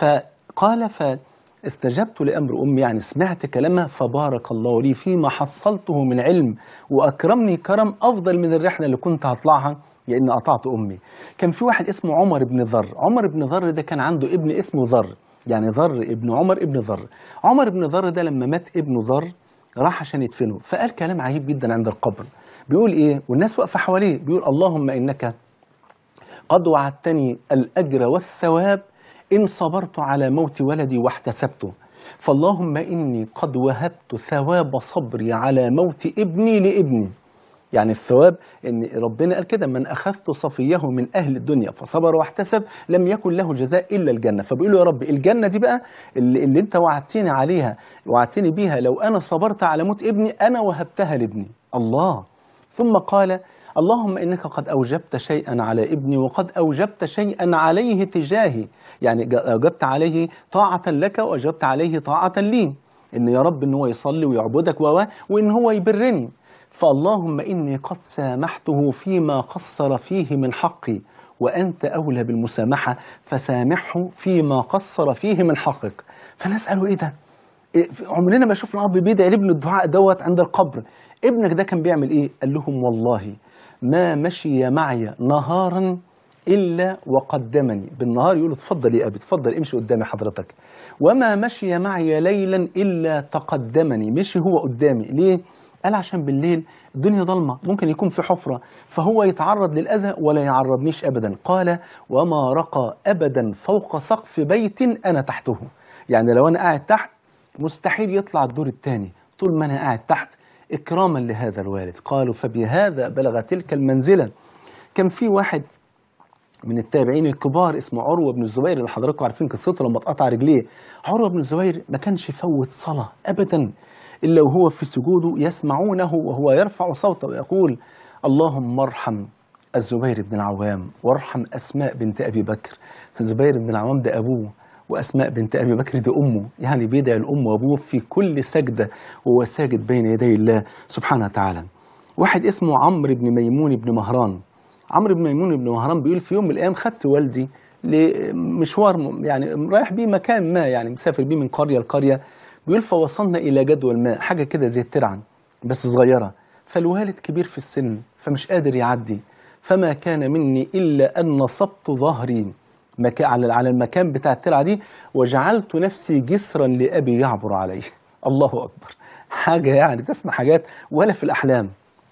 فقال ف استجبت لامر امي يعني سمعت كلامها فبارك الله لي فيما حصلته من علم واكرمني كرم افضل من الرحله اللي كنت هطلعها لان قطعت امي كان في واحد اسمه عمر بن ذر عمر بن ذر ده كان عنده ابن اسمه ذر يعني ذر ابن عمر ابن ذر عمر بن ذر ده لما مات ابنه ذر راح عشان يدفنه فقال كلام عجيب جدا عند القبر بيقول ايه والناس واقفه حواليه بيقول اللهم انك قد وعدتني الاجر والثواب ان صبرت على موت ولدي واحتسبته فاللهم اني قد وهبت ثواب صبري على موت ابني لابني يعني الثواب ان ربنا قال كده من اخذت صفيه من اهل الدنيا فصبر واحتسب لم يكن له جزاء الا الجنه فبيقول له يا رب الجنه دي بقى اللي, اللي انت وعدتني عليها وعدتني بيها لو انا صبرت على موت ابني انا وهبتها لابني الله ثم قال اللهم انك قد اوجبت شيئا على ابني وقد اوجبت شيئا عليه تجاهي يعني اوجبت عليه طاعه لك واوجبت عليه طاعه لي ان يا رب ان هو يصلي ويعبدك وان هو يبرني فاللهم إني قد سامحته فيما قصر فيه من حقي وأنت أولى بالمسامحة فسامحه فيما قصر فيه من حقك فنسأله إيه ده؟ إيه عمرنا ما شفنا أب بيدعي لابنه الدعاء دوت عند القبر ابنك ده كان بيعمل إيه؟ قال لهم والله ما مشي معي نهارا إلا وقدمني بالنهار يقول اتفضل يا أبي اتفضل امشي قدامي حضرتك وما مشي معي ليلا إلا تقدمني مشي هو قدامي ليه؟ قال عشان بالليل الدنيا ضلمه ممكن يكون في حفره فهو يتعرض للاذى ولا يعرضنيش ابدا قال وما رقى ابدا فوق سقف بيت انا تحته يعني لو انا قاعد تحت مستحيل يطلع الدور الثاني طول ما انا قاعد تحت اكراما لهذا الوالد قالوا فبهذا بلغ تلك المنزله كان في واحد من التابعين الكبار اسمه عروه بن الزبير اللي حضراتكم عارفين قصته لما اتقطع رجليه عروه بن الزبير ما كانش يفوت صلاه ابدا إلا وهو في سجوده يسمعونه وهو يرفع صوته ويقول اللهم ارحم الزبير بن العوام وارحم أسماء بنت أبي بكر الزبير بن العوام ده أبوه وأسماء بنت أبي بكر دي أمه يعني بيدعي الأم وأبوه في كل سجدة وهو ساجد بين يدي الله سبحانه وتعالى واحد اسمه عمرو بن ميمون بن مهران عمرو بن ميمون بن مهران بيقول في يوم من الأيام خدت والدي لمشوار يعني رايح بيه مكان ما يعني مسافر بيه من قرية لقرية بيقول فوصلنا الى جدول الماء حاجه كده زي الترعه بس صغيرة فالوالد كبير في السن فمش قادر يعدي فما كان مني إلا أن نصبت ظهري مكا على على المكان بتاع الترعة دي وجعلت نفسي جسرا لأبي يعبر عليه الله أكبر حاجة يعني بتسمع حاجات ولا في الأحلام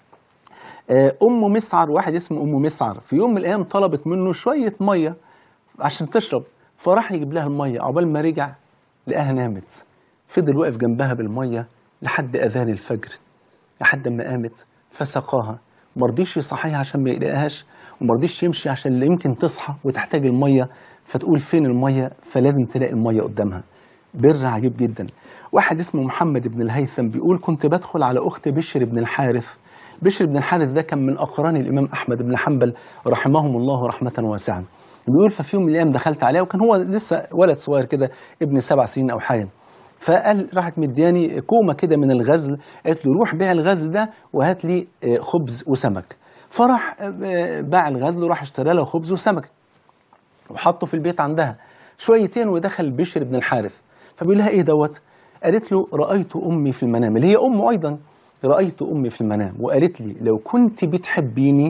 آه، أم مسعر واحد اسمه أم مسعر في يوم من الأيام طلبت منه شوية مية عشان تشرب فراح يجيب لها المية عقبال ما رجع لقاها نامت فضل واقف جنبها بالمية لحد أذان الفجر لحد ما قامت فسقاها مرضيش يصحيها عشان ما يلاقيهاش ومرضيش يمشي عشان لا يمكن تصحى وتحتاج المية فتقول فين المية فلازم تلاقي المية قدامها بر عجيب جدا واحد اسمه محمد بن الهيثم بيقول كنت بدخل على أخت بشر بن الحارث بشر بن الحارث ده كان من أقران الإمام أحمد بن حنبل رحمهم الله رحمة واسعة بيقول ففي يوم من الأيام دخلت عليها وكان هو لسه ولد صغير كده ابن سبع سنين أو حاجة فقال راحت مدياني كومه كده من الغزل قالت له روح بيع الغزل ده وهات لي آه، خبز وسمك فراح آه، باع الغزل وراح اشترى له خبز وسمك وحطه في البيت عندها شويتين ودخل بشر بن الحارث فبيقول لها ايه دوت قالت له رايت امي في المنام اللي هي امه ايضا رايت امي في المنام وقالت لي لو كنت بتحبيني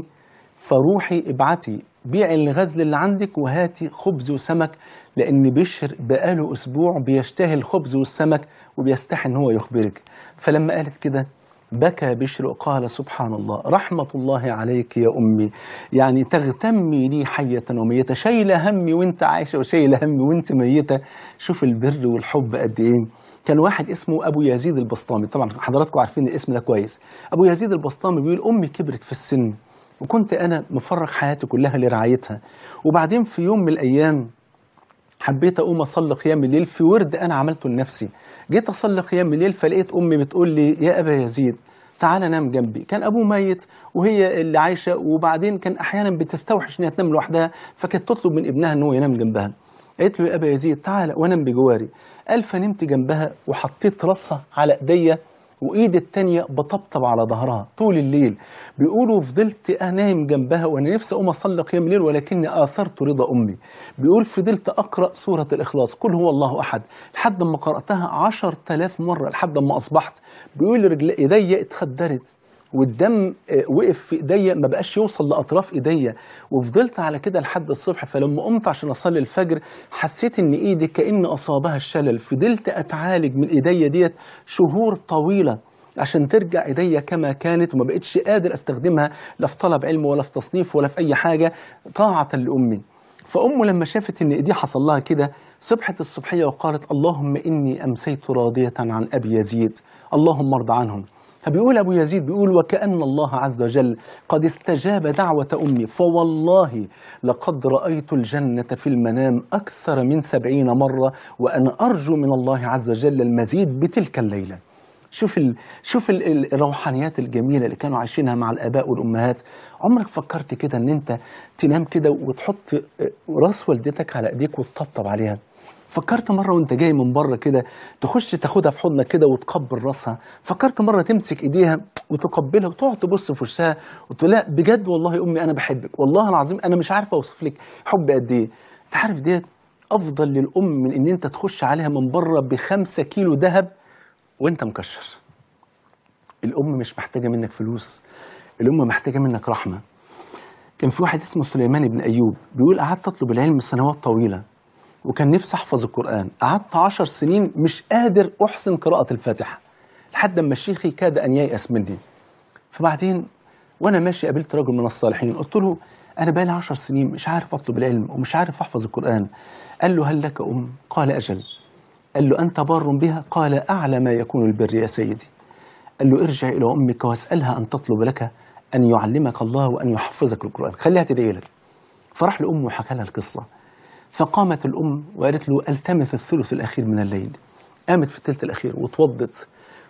فروحي ابعتي بيعي الغزل اللي عندك وهاتي خبز وسمك لان بشر بقاله اسبوع بيشتهي الخبز والسمك وبيستحي ان هو يخبرك فلما قالت كده بكى بشر وقال سبحان الله رحمة الله عليك يا أمي يعني تغتمي لي حية وميتة شايلة همي وانت عايشة وشايلة همي وانت ميتة شوف البر والحب قد ايه كان واحد اسمه ابو يزيد البسطامي طبعا حضراتكم عارفين الاسم ده كويس ابو يزيد البسطامي بيقول امي كبرت في السن وكنت انا مفرغ حياتي كلها لرعايتها وبعدين في يوم من الايام حبيت اقوم اصلي قيام الليل في ورد انا عملته لنفسي جيت اصلي قيام الليل فلقيت امي بتقول لي يا ابا يزيد تعالى نام جنبي كان ابوه ميت وهي اللي عايشه وبعدين كان احيانا بتستوحش انها تنام لوحدها فكانت تطلب من ابنها ان هو ينام جنبها قالت له يا ابا يزيد تعالى وانام بجواري قال فنمت جنبها وحطيت راسها على ايديا وايدي التانية بطبطب على ظهرها طول الليل بيقولوا فضلت انام جنبها وانا نفسي اقوم اصلي قيام الليل ولكني اثرت رضا امي بيقول فضلت اقرا سوره الاخلاص قل هو الله احد لحد ما قراتها عشر تلاف مره لحد ما اصبحت بيقول رجل ايديا اتخدرت والدم آه، وقف في ايديا ما بقاش يوصل لاطراف ايديا وفضلت على كده لحد الصبح فلما قمت عشان اصلي الفجر حسيت ان ايدي كان اصابها الشلل فضلت اتعالج من ايديا ديت شهور طويله عشان ترجع ايديا كما كانت وما بقتش قادر استخدمها لا في طلب علم ولا في تصنيف ولا في اي حاجه طاعه لامي فامه لما شافت ان ايديه حصل لها كده صبحت الصبحيه وقالت اللهم اني امسيت راضيه عن ابي يزيد اللهم ارض عنهم فبيقول أبو يزيد بيقول وكأن الله عز وجل قد استجاب دعوة أمي فوالله لقد رأيت الجنة في المنام أكثر من سبعين مرة وأنا أرجو من الله عز وجل المزيد بتلك الليلة شوف ال... شوف ال... ال- الروحانيات الجميله اللي كانوا عايشينها مع الاباء والامهات عمرك فكرت كده ان انت تنام كده وتحط آه، راس والدتك على ايديك وتطبطب عليها فكرت مرة وانت جاي من بره كده تخش تاخدها في حضنك كده وتقبل راسها فكرت مرة تمسك ايديها وتقبلها وتقعد تبص في وشها وتقول لها بجد والله يا امي انا بحبك والله العظيم انا مش عارف اوصف لك حب قد ايه انت عارف ديت افضل للام من ان انت تخش عليها من بره بخمسة كيلو ذهب وانت مكشر الام مش محتاجه منك فلوس الام محتاجه منك رحمه كان في واحد اسمه سليمان بن ايوب بيقول قعدت اطلب العلم سنوات طويله وكان نفسي احفظ القران قعدت عشر سنين مش قادر احسن قراءه الفاتحه لحد ما شيخي كاد ان ييأس مني فبعدين وانا ماشي قابلت رجل من الصالحين قلت له انا بقالي عشر سنين مش عارف اطلب العلم ومش عارف احفظ القران قال له هل لك ام قال اجل قال له انت بار بها قال اعلى ما يكون البر يا سيدي قال له ارجع الى امك واسالها ان تطلب لك ان يعلمك الله وان يحفظك القران خليها تدعي لك فراح لامه وحكى لها القصه فقامت الام وقالت له التمس الثلث الاخير من الليل قامت في الثلث الاخير وتوضت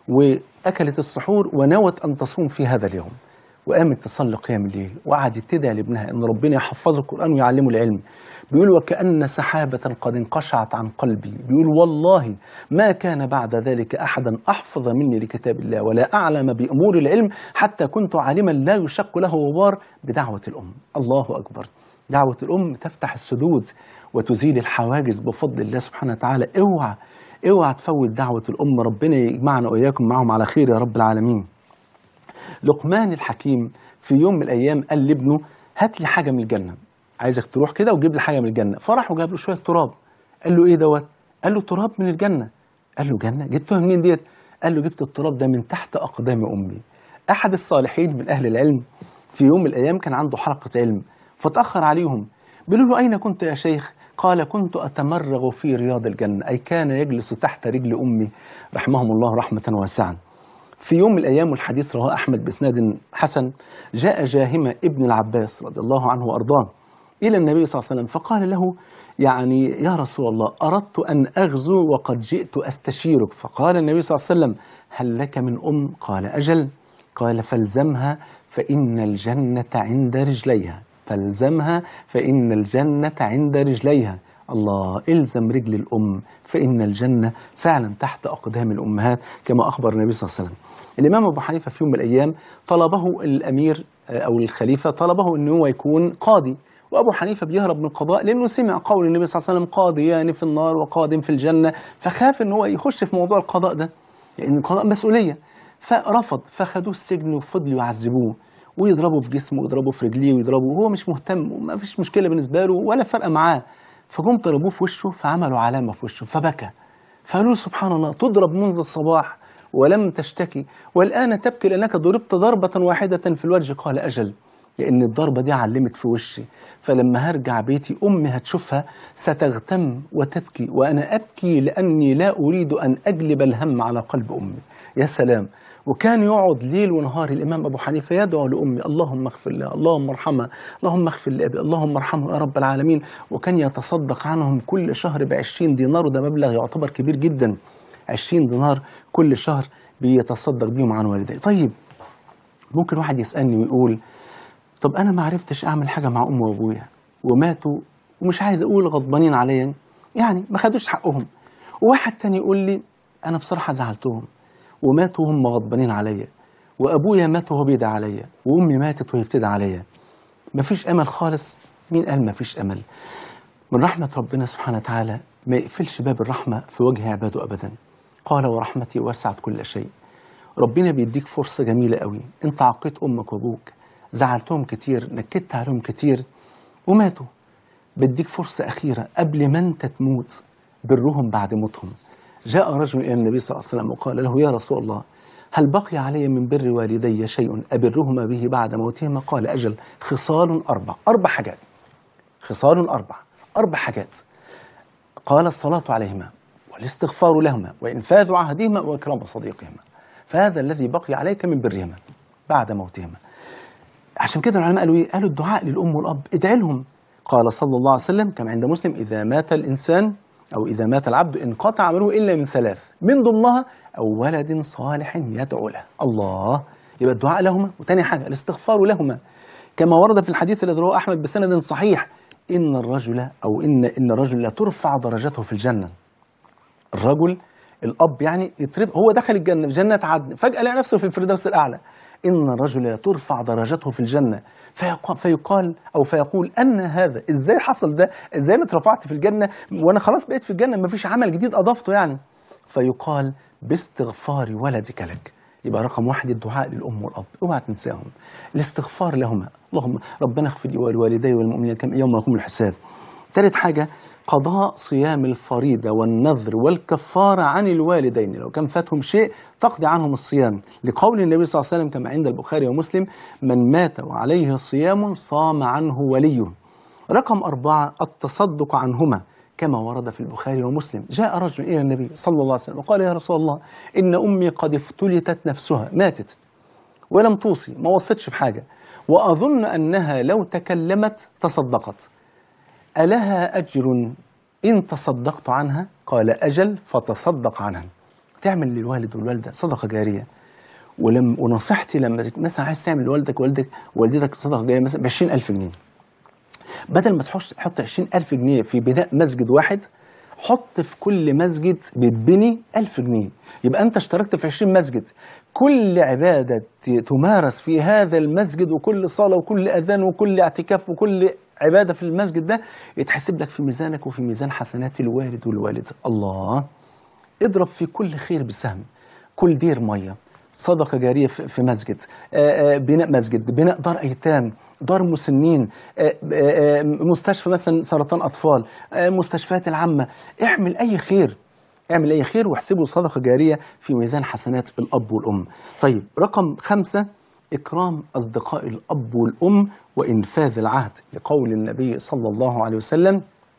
واكلت السحور ونوت ان تصوم في هذا اليوم وقامت تصلي قيام الليل وقعدت تدعي لابنها ان ربنا يحفظه القران ويعلمه العلم بيقول وكأن سحابة قد انقشعت عن قلبي بيقول والله ما كان بعد ذلك أحدا أحفظ مني لكتاب الله ولا أعلم بأمور العلم حتى كنت عالما لا يشق له غبار بدعوة الأم الله أكبر دعوة الأم تفتح السدود وتزيل الحواجز بفضل الله سبحانه وتعالى اوعى اوعى تفوت دعوة الأم ربنا يجمعنا وإياكم معهم على خير يا رب العالمين لقمان الحكيم في يوم من الأيام قال لابنه هات لي حاجة من الجنة عايزك تروح كده وجيب لي حاجة من الجنة فراح وجاب له شوية تراب قال له إيه دوت قال له تراب من الجنة قال له جنة جبتها منين ديت قال له جبت التراب ده من تحت أقدام أمي أحد الصالحين من أهل العلم في يوم من الأيام كان عنده حلقة علم فتأخر عليهم بيقولوا له أين كنت يا شيخ قال كنت أتمرغ في رياض الجنة أي كان يجلس تحت رجل أمي رحمهم الله رحمة واسعة في يوم من الأيام والحديث رواه أحمد بإسناد حسن جاء جاهمة ابن العباس رضي الله عنه وأرضاه إلى النبي صلى الله عليه وسلم فقال له يعني يا رسول الله أردت أن أغزو وقد جئت أستشيرك فقال النبي صلى الله عليه وسلم هل لك من أم قال أجل قال فالزمها فإن الجنة عند رجليها فالزمها فإن الجنة عند رجليها الله إلزم رجل الأم فإن الجنة فعلا تحت أقدام الأمهات كما أخبر النبي صلى الله عليه وسلم الإمام أبو حنيفة في يوم من الأيام طلبه الأمير أو الخليفة طلبه أنه هو يكون قاضي وأبو حنيفة بيهرب من القضاء لأنه سمع قول النبي صلى الله عليه وسلم قاضيان في النار وقاض في الجنة فخاف أنه هو يخش في موضوع القضاء ده لأن القضاء مسؤولية فرفض فخدوه السجن وفضلوا يعذبوه ويضربوا في جسمه ويضربوا في رجليه ويضربوا وهو مش مهتم وما فيش مشكله بالنسبه له ولا فرق معاه فجم ضربوه في وشه فعملوا علامه في وشه فبكى فقالوا له سبحان الله تضرب منذ الصباح ولم تشتكي والان تبكي لانك ضربت ضربه واحده في الوجه قال اجل لان الضربه دي علمت في وشي فلما هرجع بيتي امي هتشوفها ستغتم وتبكي وانا ابكي لاني لا اريد ان اجلب الهم على قلب امي يا سلام وكان يقعد ليل ونهار الامام ابو حنيفه يدعو لامي اللهم اغفر لها اللهم ارحمها اللهم اغفر لابي اللهم ارحمه يا رب العالمين وكان يتصدق عنهم كل شهر ب 20 دينار وده مبلغ يعتبر كبير جدا 20 دينار كل شهر بيتصدق بيهم عن والديه طيب ممكن واحد يسالني ويقول طب انا ما عرفتش اعمل حاجه مع امي وابويا وماتوا ومش عايز اقول غضبانين عليا يعني ما خدوش حقهم وواحد تاني يقول لي انا بصراحه زعلتهم وماتوا وهم غضبانين عليا وابويا مات وهو بيدعي عليا وامي ماتت وهي بتدعي عليا مفيش امل خالص مين قال مفيش امل من رحمه ربنا سبحانه وتعالى ما يقفلش باب الرحمه في وجه عباده ابدا قال ورحمتي وسعت كل شيء ربنا بيديك فرصه جميله قوي انت عقيت امك وابوك زعلتهم كتير نكدت عليهم كتير وماتوا بديك فرصه اخيره قبل ما انت تموت برهم بعد موتهم جاء رجل إلى النبي صلى الله عليه وسلم وقال له يا رسول الله هل بقي علي من بر والدي شيء أبرهما به بعد موتهما قال أجل خصال أربع أربع حاجات خصال أربع أربع حاجات قال الصلاة عليهما والاستغفار لهما وإنفاذ عهدهما وإكرام صديقهما فهذا الذي بقي عليك من برهما بعد موتهما عشان كده العلماء قالوا ايه؟ قالوا الدعاء للأم والأب ادعي لهم قال صلى الله عليه وسلم كما عند مسلم إذا مات الإنسان أو إذا مات العبد انقطع عمله إلا من ثلاث من ضمنها أو ولد صالح يدعو له الله يبقى الدعاء لهما وتاني حاجة الاستغفار لهما كما ورد في الحديث الذي رواه أحمد بسند صحيح إن الرجل أو إن إن الرجل لا ترفع درجته في الجنة الرجل الأب يعني يترف هو دخل الجنة في جنة عدن فجأة لقى نفسه في الفردوس الأعلى إن الرجل لا ترفع درجته في الجنة فيقال, فيقال أو فيقول أن هذا إزاي حصل ده إزاي أنا اترفعت في الجنة وأنا خلاص بقيت في الجنة مفيش عمل جديد أضفته يعني فيقال باستغفار ولدك لك يبقى رقم واحد الدعاء للأم والأب اوعى تنساهم الاستغفار لهما اللهم ربنا اغفر لي ولوالدي والمؤمنين كم يوم يقوم الحساب ثالث حاجة قضاء صيام الفريضة والنذر والكفارة عن الوالدين لو كان فاتهم شيء تقضي عنهم الصيام لقول النبي صلى الله عليه وسلم كما عند البخاري ومسلم من مات وعليه صيام صام عنه وليه رقم أربعة التصدق عنهما كما ورد في البخاري ومسلم جاء رجل إلى النبي صلى الله عليه وسلم وقال يا رسول الله إن أمي قد افتلتت نفسها ماتت ولم توصي ما وصتش بحاجة وأظن أنها لو تكلمت تصدقت ألها أجر إن تصدقت عنها قال أجل فتصدق عنها تعمل للوالد والوالدة صدقة جارية ولم ونصيحتي لما مثلا عايز تعمل لوالدك والدك والدتك صدقة جارية مثلا ب 20000 جنيه بدل ما تحط تحط 20000 جنيه في بناء مسجد واحد حط في كل مسجد بيتبني 1000 جنيه يبقى انت اشتركت في 20 مسجد كل عبادة تمارس في هذا المسجد وكل صلاة وكل أذان وكل اعتكاف وكل عبادة في المسجد ده يتحسب لك في ميزانك وفي ميزان حسنات الوالد والوالدة الله اضرب في كل خير بسهم كل دير مية صدقة جارية في في مسجد آه، آه، بناء مسجد بناء دار أيتام دار مسنين آه، آه، آه، مستشفى مثلا سرطان أطفال آه، مستشفيات العامة اعمل أي خير اعمل أي خير واحسبه صدقة جارية في ميزان حسنات الأب والأم طيب رقم خمسة إكرام أصدقاء الأب والأم وإنفاذ العهد لقول النبي صلى الله عليه وسلم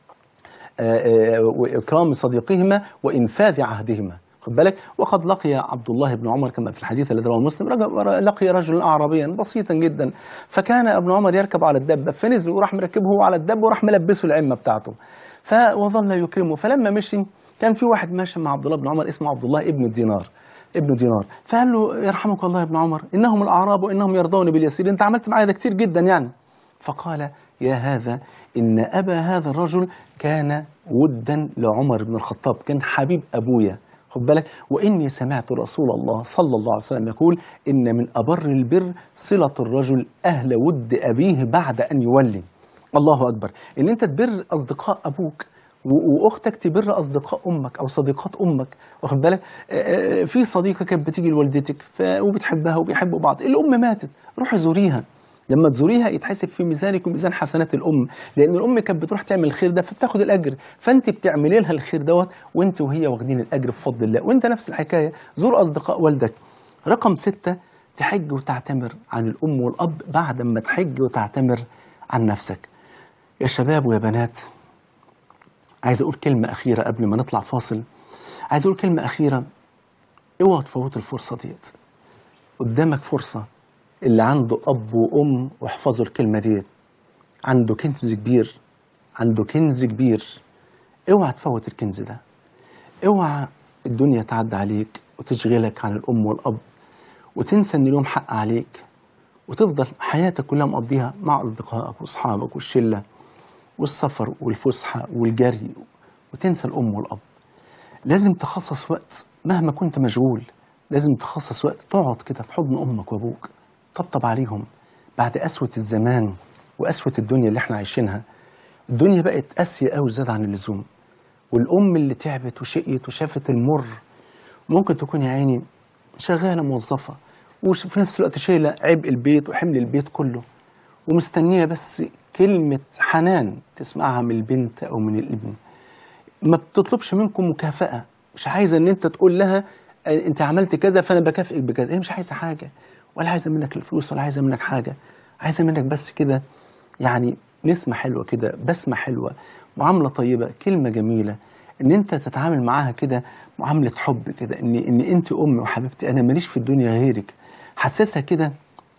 آه، آه، وإكرام صديقهما وإنفاذ عهدهما خد بالك وقد لقي عبد الله بن عمر كما في الحديث الذي رواه مسلم رجل لقي رجلا أعرابيا بسيطا جدا فكان ابن عمر يركب على الدابة فنزل وراح مركبه هو على الدابة وراح ملبسه العمة بتاعته ف- وظل يكرمه فلما مشي كان في واحد ماشي مع عبد الله بن عمر اسمه عبد الله ابن الدينار ابن دينار فقال له يرحمك الله يا ابن عمر انهم الاعراب وانهم يرضون باليسير انت عملت معايا ده كتير جدا يعني فقال يا هذا إن أبا هذا الرجل كان ودا لعمر بن الخطاب كان حبيب أبويا خد بالك وإني سمعت رسول الله صلى الله عليه وسلم يقول إن من أبر البر صلة الرجل أهل ود أبيه بعد أن يولي الله أكبر إن أنت تبر أصدقاء أبوك و- واختك تبر اصدقاء امك او صديقات امك واخد بالك آه، آه، في صديقه كانت بتيجي لوالدتك ف- وبتحبها وبيحبوا بعض الام ماتت روحي زوريها لما تزوريها يتحسب في ميزانك وميزان حسنات الام لان الام كانت بتروح تعمل الخير ده فبتاخد الاجر فانت بتعملي لها الخير دوت وانت وهي واخدين الاجر بفضل الله وانت نفس الحكايه زور اصدقاء والدك رقم ستة تحج وتعتمر عن الام والاب بعد ما تحج وتعتمر عن نفسك يا شباب ويا بنات عايز اقول كلمه اخيره قبل ما نطلع فاصل عايز اقول كلمه اخيره اوعوا تفوتوا الفرصه ديت قدامك فرصه اللي عنده اب وام واحفظوا الكلمه ديت عنده كنز كبير عنده كنز كبير اوعى تفوت الكنز ده اوعى الدنيا تعدي عليك وتشغلك عن الام والاب وتنسى ان لهم حق عليك وتفضل حياتك كلها مقضيها مع اصدقائك واصحابك والشله والسفر والفسحه والجري وتنسى الام والاب لازم تخصص وقت مهما كنت مشغول لازم تخصص وقت تقعد كده في حضن امك وابوك طبطب عليهم بعد قسوه الزمان وقسوه الدنيا اللي احنا عايشينها الدنيا بقت قاسيه قوي زياده عن اللزوم والام اللي تعبت وشقيت وشافت المر ممكن تكون يا عيني شغاله موظفه وفي نفس الوقت شايله عبء البيت وحمل البيت كله ومستنيه بس كلمه حنان تسمعها من البنت او من الابن ما بتطلبش منكم مكافأة مش عايزة ان انت تقول لها آه، انت عملت كذا فانا بكافئك بكذا هي مش عايزة حاجة ولا عايزة منك الفلوس ولا عايزة منك حاجة عايزة منك بس كده يعني نسمة حلوة كده بسمة حلوة معاملة طيبة كلمة جميلة ان انت تتعامل معاها كده معاملة حب كده ان ان انت امي وحبيبتي انا ماليش في الدنيا غيرك حسسها كده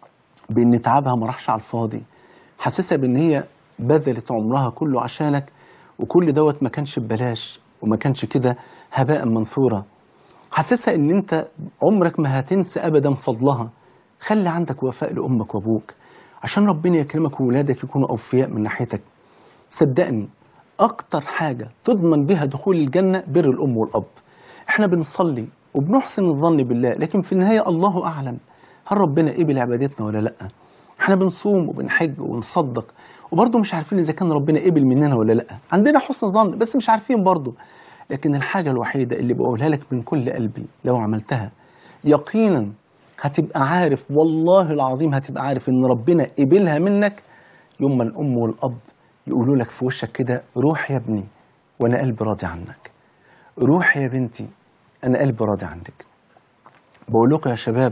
بان تعبها ما راحش على الفاضي حسسها بان هي بذلت عمرها كله عشانك وكل دوت ما كانش ببلاش وما كانش كده هباء منثورا حسسها ان انت عمرك ما هتنسى ابدا فضلها خلي عندك وفاء لامك وابوك عشان ربنا يكرمك وولادك يكونوا اوفياء من ناحيتك صدقني اكتر حاجه تضمن بها دخول الجنه بر الام والاب احنا بنصلي وبنحسن الظن بالله لكن في النهايه الله اعلم هل ربنا قبل عبادتنا ولا لا احنا بنصوم وبنحج ونصدق وبرضه مش عارفين اذا كان ربنا قبل مننا ولا لا عندنا حسن ظن بس مش عارفين برضه لكن الحاجه الوحيده اللي بقولها لك من كل قلبي لو عملتها يقينا هتبقى عارف والله العظيم هتبقى عارف ان ربنا قبلها منك يوم ما الام والاب يقولوا لك في وشك كده روح يا ابني وانا قلبي راضي عنك روح يا بنتي انا قلبي راضي عنك بقول لكم يا شباب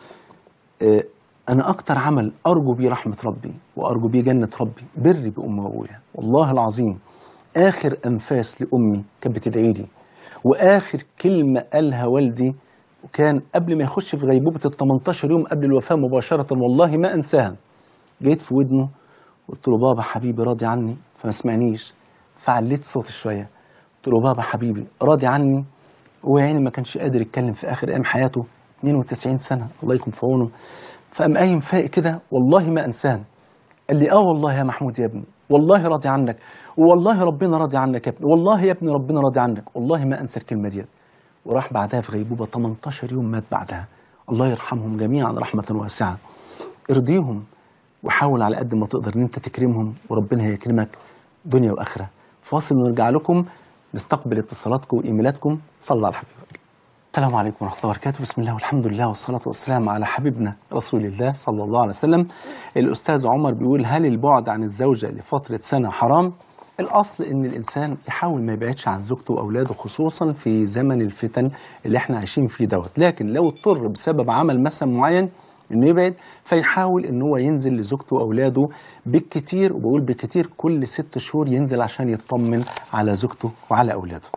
آه، انا اكتر عمل ارجو بيه رحمه ربي وارجو بيه جنه ربي بري بامي وابويا والله العظيم اخر انفاس لامي كانت بتدعي لي واخر كلمه قالها والدي وكان قبل ما يخش في غيبوبه ال 18 يوم قبل الوفاه مباشره والله ما انساها جيت في ودنه قلت له بابا حبيبي راضي عني فما سمعنيش فعليت صوتي شويه قلت له بابا حبيبي راضي عني هو يعني ما كانش قادر يتكلم في اخر ايام حياته 92 سنه الله يكون في عونه فقام قايم فايق كده والله ما انساه قال لي اه والله يا محمود يا ابني والله راضي عنك والله ربنا راضي عنك يا ابني والله يا ابني ربنا راضي عنك والله ما انسى الكلمه ديت وراح بعدها في غيبوبه 18 يوم مات بعدها الله يرحمهم جميعا رحمه واسعه ارضيهم وحاول على قد ما تقدر ان انت تكرمهم وربنا هيكرمك دنيا واخره فاصل ونرجع لكم نستقبل اتصالاتكم وايميلاتكم صلى على حبيبك السلام عليكم ورحمة الله وبركاته بسم الله والحمد لله والصلاة والسلام على حبيبنا رسول الله صلى الله عليه وسلم الأستاذ عمر بيقول هل البعد عن الزوجة لفترة سنة حرام؟ الأصل إن الإنسان يحاول ما يبعدش عن زوجته وأولاده خصوصا في زمن الفتن اللي احنا عايشين فيه دوت لكن لو اضطر بسبب عمل مثلا معين انه يبعد فيحاول ان هو ينزل لزوجته واولاده بالكتير وبقول بالكتير كل ست شهور ينزل عشان يطمن على زوجته وعلى اولاده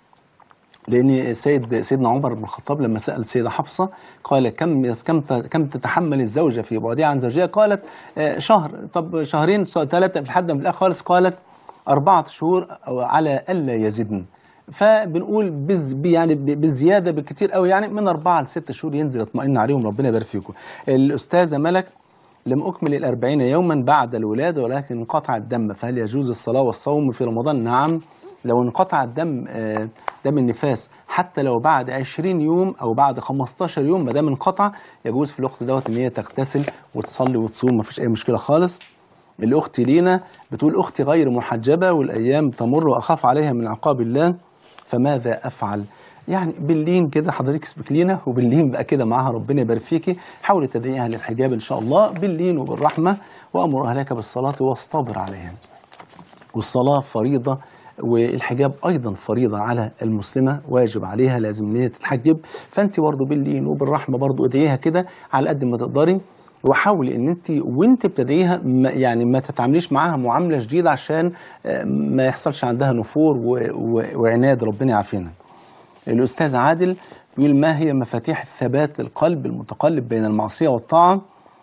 لان سيد سيدنا عمر بن الخطاب لما سال السيده حفصه قال كم كم كم تتحمل الزوجه في بعدها عن زوجها قالت آه، شهر طب شهرين ثلاثه لحد ما في الاخر خالص قالت اربعه شهور أو على الا يزدن فبنقول بز يعني ب- بزياده بالكتير قوي يعني من اربعه لست شهور ينزل يطمئن عليهم ربنا يبارك فيكم. الاستاذه ملك لم أكمل الأربعين يوما بعد الولادة ولكن انقطع الدم فهل يجوز الصلاة والصوم في رمضان؟ نعم لو انقطع الدم آه، دم النفاس حتى لو بعد 20 يوم أو بعد 15 يوم ما دام انقطع يجوز في الوقت دوت إن هي تغتسل وتصلي وتصوم مفيش أي مشكلة خالص الأخت لينا بتقول أختي غير محجبة والأيام تمر وأخاف عليها من عقاب الله فماذا أفعل؟ يعني باللين كده حضرتك اسمك لينا وباللين بقى كده معاها ربنا يبارك فيكي حاولي تدعيها للحجاب إن شاء الله باللين وبالرحمة وأمر أهلك بالصلاة واصطبر عليها والصلاة فريضة والحجاب أيضا فريضة على المسلمة واجب عليها لازم إن هي تتحجب فأنت برضه باللين وبالرحمة برضه ادعيها كده على قد ما تقدري وحاولي ان انت وانت بتدعيها ما- يعني ما تتعامليش معاها معامله شديده عشان آه، ما يحصلش عندها نفور و- و- وعناد ربنا يعافينا. الاستاذ عادل بيقول ما هي مفاتيح الثبات للقلب المتقلب بين المعصيه والطاعه؟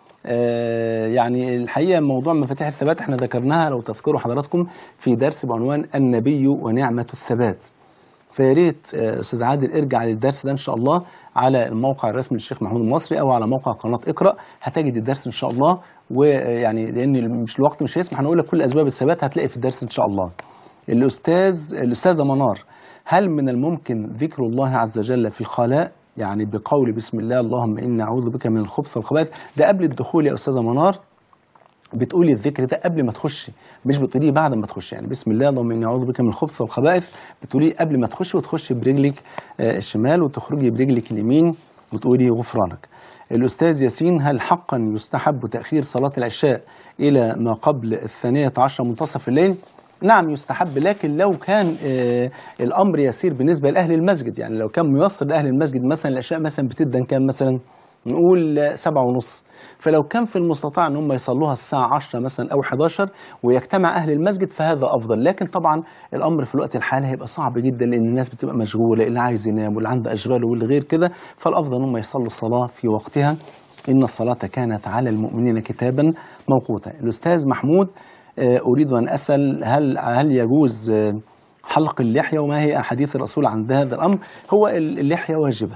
آه، يعني الحقيقه موضوع مفاتيح الثبات احنا ذكرناها لو تذكروا حضراتكم في درس بعنوان النبي ونعمه الثبات. فيا ريت آه، استاذ عادل ارجع للدرس ده ان شاء الله على الموقع الرسمي للشيخ محمود المصري او على موقع قناه اقرا هتجد الدرس ان شاء الله ويعني لان مش الوقت مش هيسمح هنقول لك كل اسباب الثبات هتلاقي في الدرس ان شاء الله. الاستاذ الاستاذه منار هل من الممكن ذكر الله عز وجل في الخلاء يعني بقول بسم الله اللهم اني اعوذ بك من الخبث والخبائث ده قبل الدخول يا استاذه منار بتقولي الذكر ده قبل ما تخشي مش بتقوليه بعد ما تخشي يعني بسم الله اللهم اني اعوذ بك من الخبث والخبائث بتقوليه قبل ما تخشي وتخشي برجلك آه، الشمال وتخرجي برجلك اليمين وتقولي غفرانك الأستاذ ياسين هل حقا يستحب تأخير صلاة العشاء إلى ما قبل الثانية عشر منتصف الليل؟ نعم يستحب لكن لو كان آه الأمر يسير بالنسبة لأهل المسجد يعني لو كان ميسر لأهل المسجد مثلا العشاء مثلا بتبدأ كام مثلا نقول آه، سبعة ونص فلو كان في المستطاع ان هم يصلوها الساعة 10 مثلا او 11 ويجتمع اهل المسجد فهذا افضل لكن طبعا الامر في الوقت الحالي هيبقى صعب جدا لان الناس بتبقى مشغولة اللي عايز ينام واللي عنده اشغال واللي غير كده فالافضل ان هم يصلوا الصلاة في وقتها ان الصلاة كانت على المؤمنين كتابا موقوتا الاستاذ محمود آه، اريد ان اسال هل هل يجوز آه، حلق اللحية وما هي احاديث الرسول عن هذا الامر هو اللحية واجبة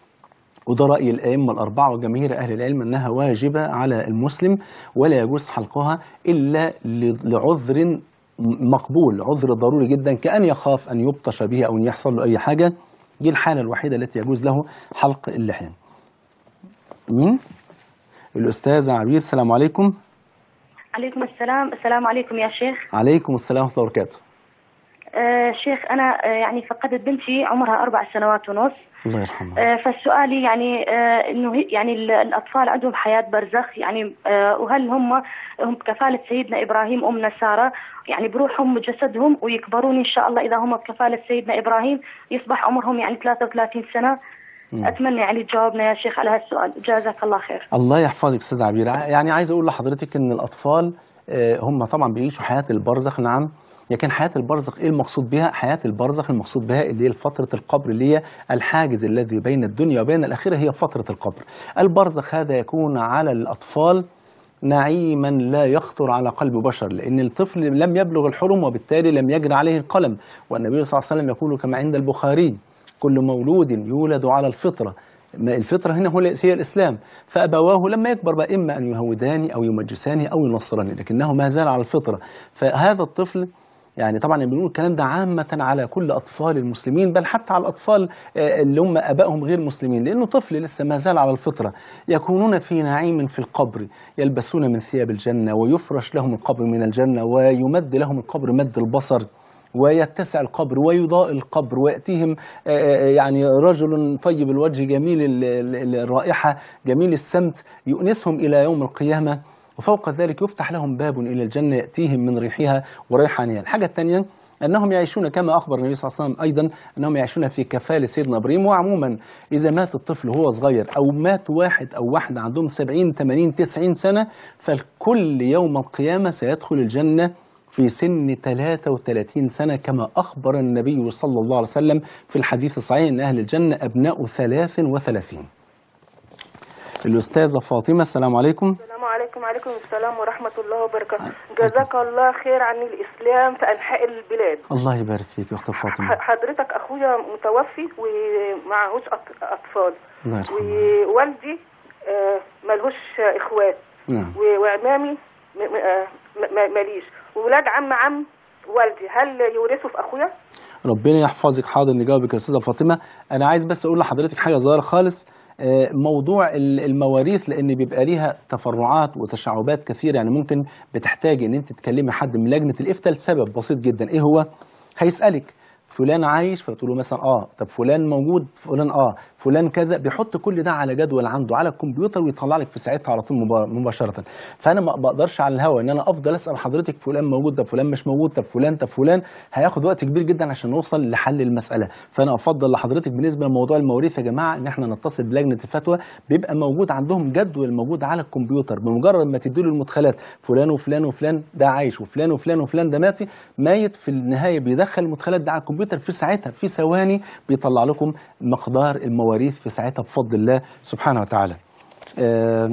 وده رأي الأئمة الأربعة وجماهير أهل العلم أنها واجبة على المسلم ولا يجوز حلقها إلا ل- لعذر م- مقبول عذر ضروري جدا كأن يخاف أن يبطش به أو أن يحصل له أي حاجة دي الحالة الوحيدة التي يجوز له حلق اللحية مين؟ الأستاذ عبير السلام عليكم عليكم السلام السلام عليكم يا شيخ عليكم السلام ورحمة الله وبركاته آه شيخ أنا آه يعني فقدت بنتي عمرها أربع سنوات ونص الله يرحمه آه فسؤالي يعني آه إنه هي- يعني ال- الأطفال عندهم حياة برزخ يعني آه وهل هم هم بكفالة سيدنا إبراهيم أمنا سارة يعني بروحهم جسدهم ويكبرون إن شاء الله إذا هم بكفالة سيدنا إبراهيم يصبح عمرهم يعني 33 سنة مم. أتمنى يعني تجاوبنا يا شيخ على هالسؤال جزاك الله خير الله يحفظك استاذ عبير يعني عايز اقول لحضرتك ان الاطفال آه، هم طبعا بيعيشوا حياه البرزخ نعم لكن حياه البرزخ ايه المقصود بها حياه البرزخ المقصود بها اللي هي فتره القبر اللي هي الحاجز الذي بين الدنيا وبين الاخره هي فتره القبر البرزخ هذا يكون على الاطفال نعيما لا يخطر على قلب بشر لأن الطفل لم يبلغ الحلم وبالتالي لم يجري عليه القلم والنبي صلى الله عليه وسلم يقول كما عند البخاري كل مولود يولد على الفطرة ما الفطرة هنا هو- هي الإسلام فأبواه لما يكبر بقى إما أن يهوداني أو يمجساني أو ينصراني لكنه ما زال على الفطرة فهذا الطفل يعني طبعا بنقول الكلام ده عامة على كل أطفال المسلمين بل حتى على الأطفال آه، اللي هم أبائهم غير مسلمين لأنه طفل لسه ما زال على الفطرة يكونون في نعيم في القبر يلبسون من ثياب الجنة ويفرش لهم القبر من الجنة ويمد لهم القبر مد البصر ويتسع القبر ويضاء القبر ويأتيهم آه، آه، يعني رجل طيب الوجه جميل ال- ال- الرائحة جميل السمت يؤنسهم إلى يوم القيامة وفوق ذلك يفتح لهم باب إلى الجنة يأتيهم من ريحها وريحانها الحاجة الثانية أنهم يعيشون كما أخبر النبي صلى الله عليه وسلم أيضا أنهم يعيشون في كفالة سيدنا إبراهيم وعموما إذا مات الطفل وهو صغير أو مات واحد أو واحدة عندهم 70 80 90 سنة فالكل يوم القيامة سيدخل الجنة في سن 33 سنة كما أخبر النبي صلى الله عليه وسلم في الحديث الصحيح أن أهل الجنة أبناء 33 الأستاذة فاطمة السلام عليكم السلام عليكم وعليكم السلام ورحمة الله وبركاته جزاك الله خير عن الإسلام في أنحاء البلاد الله يبارك فيك يا أخت فاطمة ح- حضرتك أخويا متوفي ومعهوش أط- أطفال الله يرحمه ووالدي آه، ملهوش إخوات نعم و- وعمامي م- م- آه، م- م- ماليش وولاد عم عم والدي هل يورثوا في أخويا؟ ربنا يحفظك حاضر نجاوبك يا استاذه فاطمه انا عايز بس اقول لحضرتك حاجه صغيره خالص آه، موضوع ال- المواريث لان بيبقى ليها تفرعات وتشعبات كثيره يعني ممكن بتحتاج ان انت تكلمي حد من لجنه الافتاء لسبب بسيط جدا ايه هو هيسالك فلان عايش فتقول له مثلا اه طب فلان موجود فلان اه فلان كذا بيحط كل ده على جدول عنده على الكمبيوتر ويطلع لك في ساعتها على طول مبا- مباشره فانا ما بقدرش على الهوا ان انا افضل اسال حضرتك فلان موجود طب فلان مش موجود طب فلان طب فلان هياخد وقت كبير جدا عشان نوصل لحل المساله فانا افضل لحضرتك بالنسبه لموضوع المواريث يا جماعه ان احنا نتصل بلجنه الفتوى بيبقى موجود عندهم جدول موجود على الكمبيوتر بمجرد ما تديله المدخلات فلان وفلان وفلان ده عايش وفلان وفلان وفلان ده مات ميت في النهايه بيدخل المدخلات ده على الكمبيوتر في ساعتها في ثواني بيطلع لكم مقدار المواريث في ساعتها بفضل الله سبحانه وتعالى. آه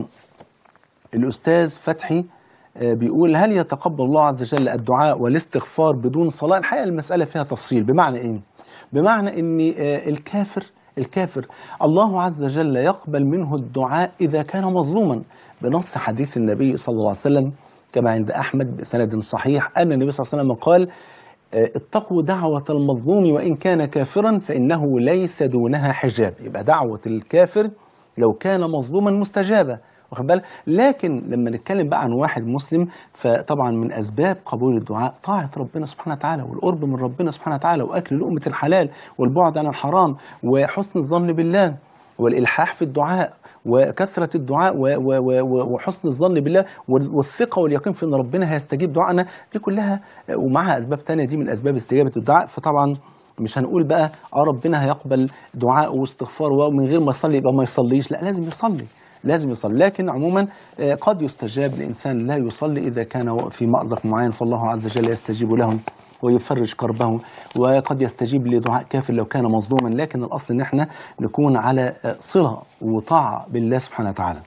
الأستاذ فتحي آه، بيقول هل يتقبل الله عز وجل الدعاء والاستغفار بدون صلاة؟ الحقيقة المسألة فيها تفصيل بمعنى إيه؟ بمعنى إن آه، الكافر الكافر الله عز وجل يقبل منه الدعاء إذا كان مظلوما بنص حديث النبي صلى الله عليه وسلم كما عند أحمد بسند صحيح أن النبي صلى الله عليه وسلم قال آه، اتقوا دعوة المظلوم وإن كان كافرا فإنه ليس دونها حجاب يبقى دعوة الكافر لو كان مظلوما مستجابة واخد بالك لكن لما نتكلم بقى عن واحد مسلم فطبعا من اسباب قبول الدعاء طاعه ربنا سبحانه وتعالى والقرب من ربنا سبحانه وتعالى واكل لقمه الحلال والبعد عن الحرام وحسن الظن بالله والالحاح في الدعاء وكثره الدعاء و- و- و- وحسن الظن بالله وال- والثقه واليقين في ان ربنا هيستجيب دعائنا دي كلها ومعها اسباب تانية دي من اسباب استجابه الدعاء فطبعا مش هنقول بقى اه ربنا هيقبل دعاء واستغفار ومن غير ما يصلي يبقى ما يصليش لا لازم يصلي لازم يصلي لكن عموما آه، قد يستجاب لإنسان لا يصلي إذا كان في مأزق معين فالله عز وجل يستجيب له ويفرج كربه وقد يستجيب لدعاء كافر لو كان مظلوما لكن الأصل إن احنا نكون على آه، صلة وطاعة بالله سبحانه وتعالى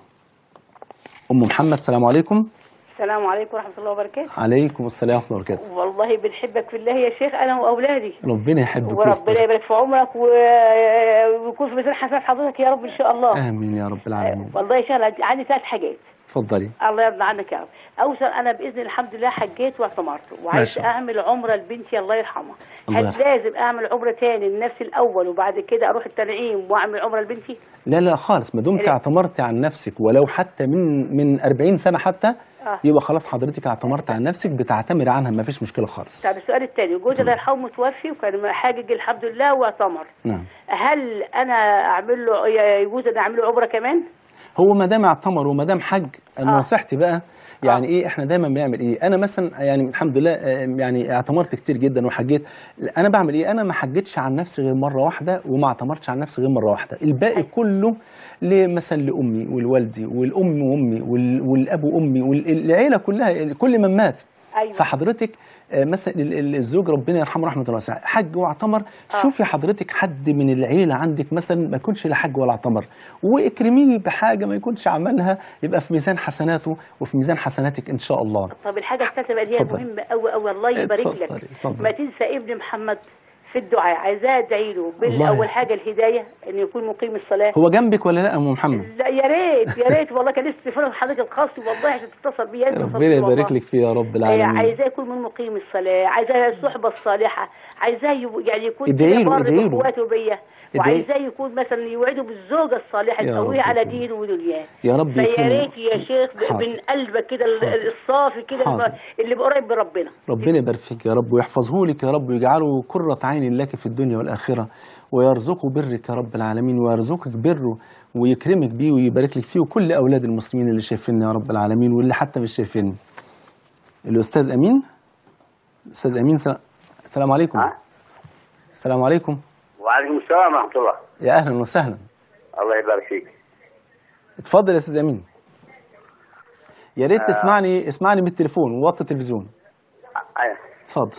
أم محمد السلام عليكم السلام عليكم ورحمة الله وبركاته عليكم السلام ورحمة الله وبركاته والله بنحبك في الله يا شيخ أنا وأولادي ربنا يحبك وربنا ويستر يبارك في عمرك و- ويكون في ميزان حسنات حضرتك يا رب إن شاء الله آمين يا رب العالمين والله يا شيخ أنا عندي ثلاث حاجات اتفضلي الله يرضى عنك يا رب أوصل أنا بإذن الحمد لله حجيت واعتمرت وعايز شاء الله. أعمل عمرة لبنتي الله يرحمها الله هل يرحمها. لازم أعمل عمرة تاني لنفسي الأول وبعد كده أروح التنعيم وأعمل عمرة لبنتي لا لا خالص ما دمت لا. اعتمرت عن نفسك ولو حتى من من 40 سنه حتى آه. يبقى خلاص حضرتك اعتمرت عن نفسك بتعتمر عنها ما فيش مشكله خالص طب السؤال الثاني جوزي الله يرحمه متوفي وكان حاجج الحمد لله واعتمر نعم هل انا اعمل له يجوز ان اعمل له عمره كمان؟ هو ما دام اعتمر وما دام حج أنا آه. نصيحتي بقى يعني ايه احنا دايما بنعمل ايه انا مثلا يعني الحمد لله آه، يعني اعتمرت كتير جدا وحجيت انا بعمل ايه انا ما حجيتش عن نفسي غير مره واحده وما اعتمرتش عن نفسي غير مره واحده الباقي كله مثلا لامي والوالدي والام وامي وال- والاب وامي والعيله كلها كل من مات ايوه فحضرتك آه، مثلا ال- ال- الزوج ربنا يرحمه رحمه واسعه حج واعتمر شوفي حضرتك حد من العيله عندك مثلا ما يكونش لا حج ولا اعتمر واكرميه بحاجه ما يكونش عملها يبقى في ميزان حسناته وفي ميزان حسناتك ان شاء الله طب الحاجه الثالثه بقى دي اتفضل. مهمه قوي قوي الله يبارك لك اتفضلي، اتفضلي. ما تنسى ابن محمد في الدعاء عايزاه ادعي له والله. اول حاجه الهدايه ان يكون مقيم الصلاه هو جنبك ولا لا يا ام محمد لا يا ريت يا ريت والله كان لسه تليفون حضرتك الخاص والله عشان تتصل بيا أنت ربنا وصلت يبارك والله. لك فيه يا رب آه، العالمين عايزاه يكون من مقيم الصلاة عايزاه الصحبة الصالحة عايزاه يب- يعني يكون ادعي له، كده بار ادعي له. بإخواته بيا ادعي. وعايزاه يكون مثلا يوعده بالزوجة الصالحة يا تقويه رب على يكرمه. دينه ودنياه يا رب فيا يكرمه. ريت يا شيخ ب- حاضر. من قلبك كده ال- حاضر. الصافي كده حاضر. الم- اللي قريب بربنا ربنا يبارك فيك يا رب ويحفظه لك يا رب ويجعله قرة عين لك في الدنيا والآخرة ويرزقه برك يا رب العالمين ويرزقك بره ويكرمك بيه ويبارك لك فيه وكل أولاد المسلمين اللي شايفيني يا رب العالمين واللي حتى مش شايفيني الأستاذ أمين أستاذ أمين سلام, السلام عليكم ها؟ السلام عليكم وعليكم السلام ورحمة الله يا أهلا وسهلا الله يبارك فيك اتفضل يا أستاذ أمين يا ريت تسمعني اسمعني من التليفون ووطي التلفزيون أيوة. اتفضل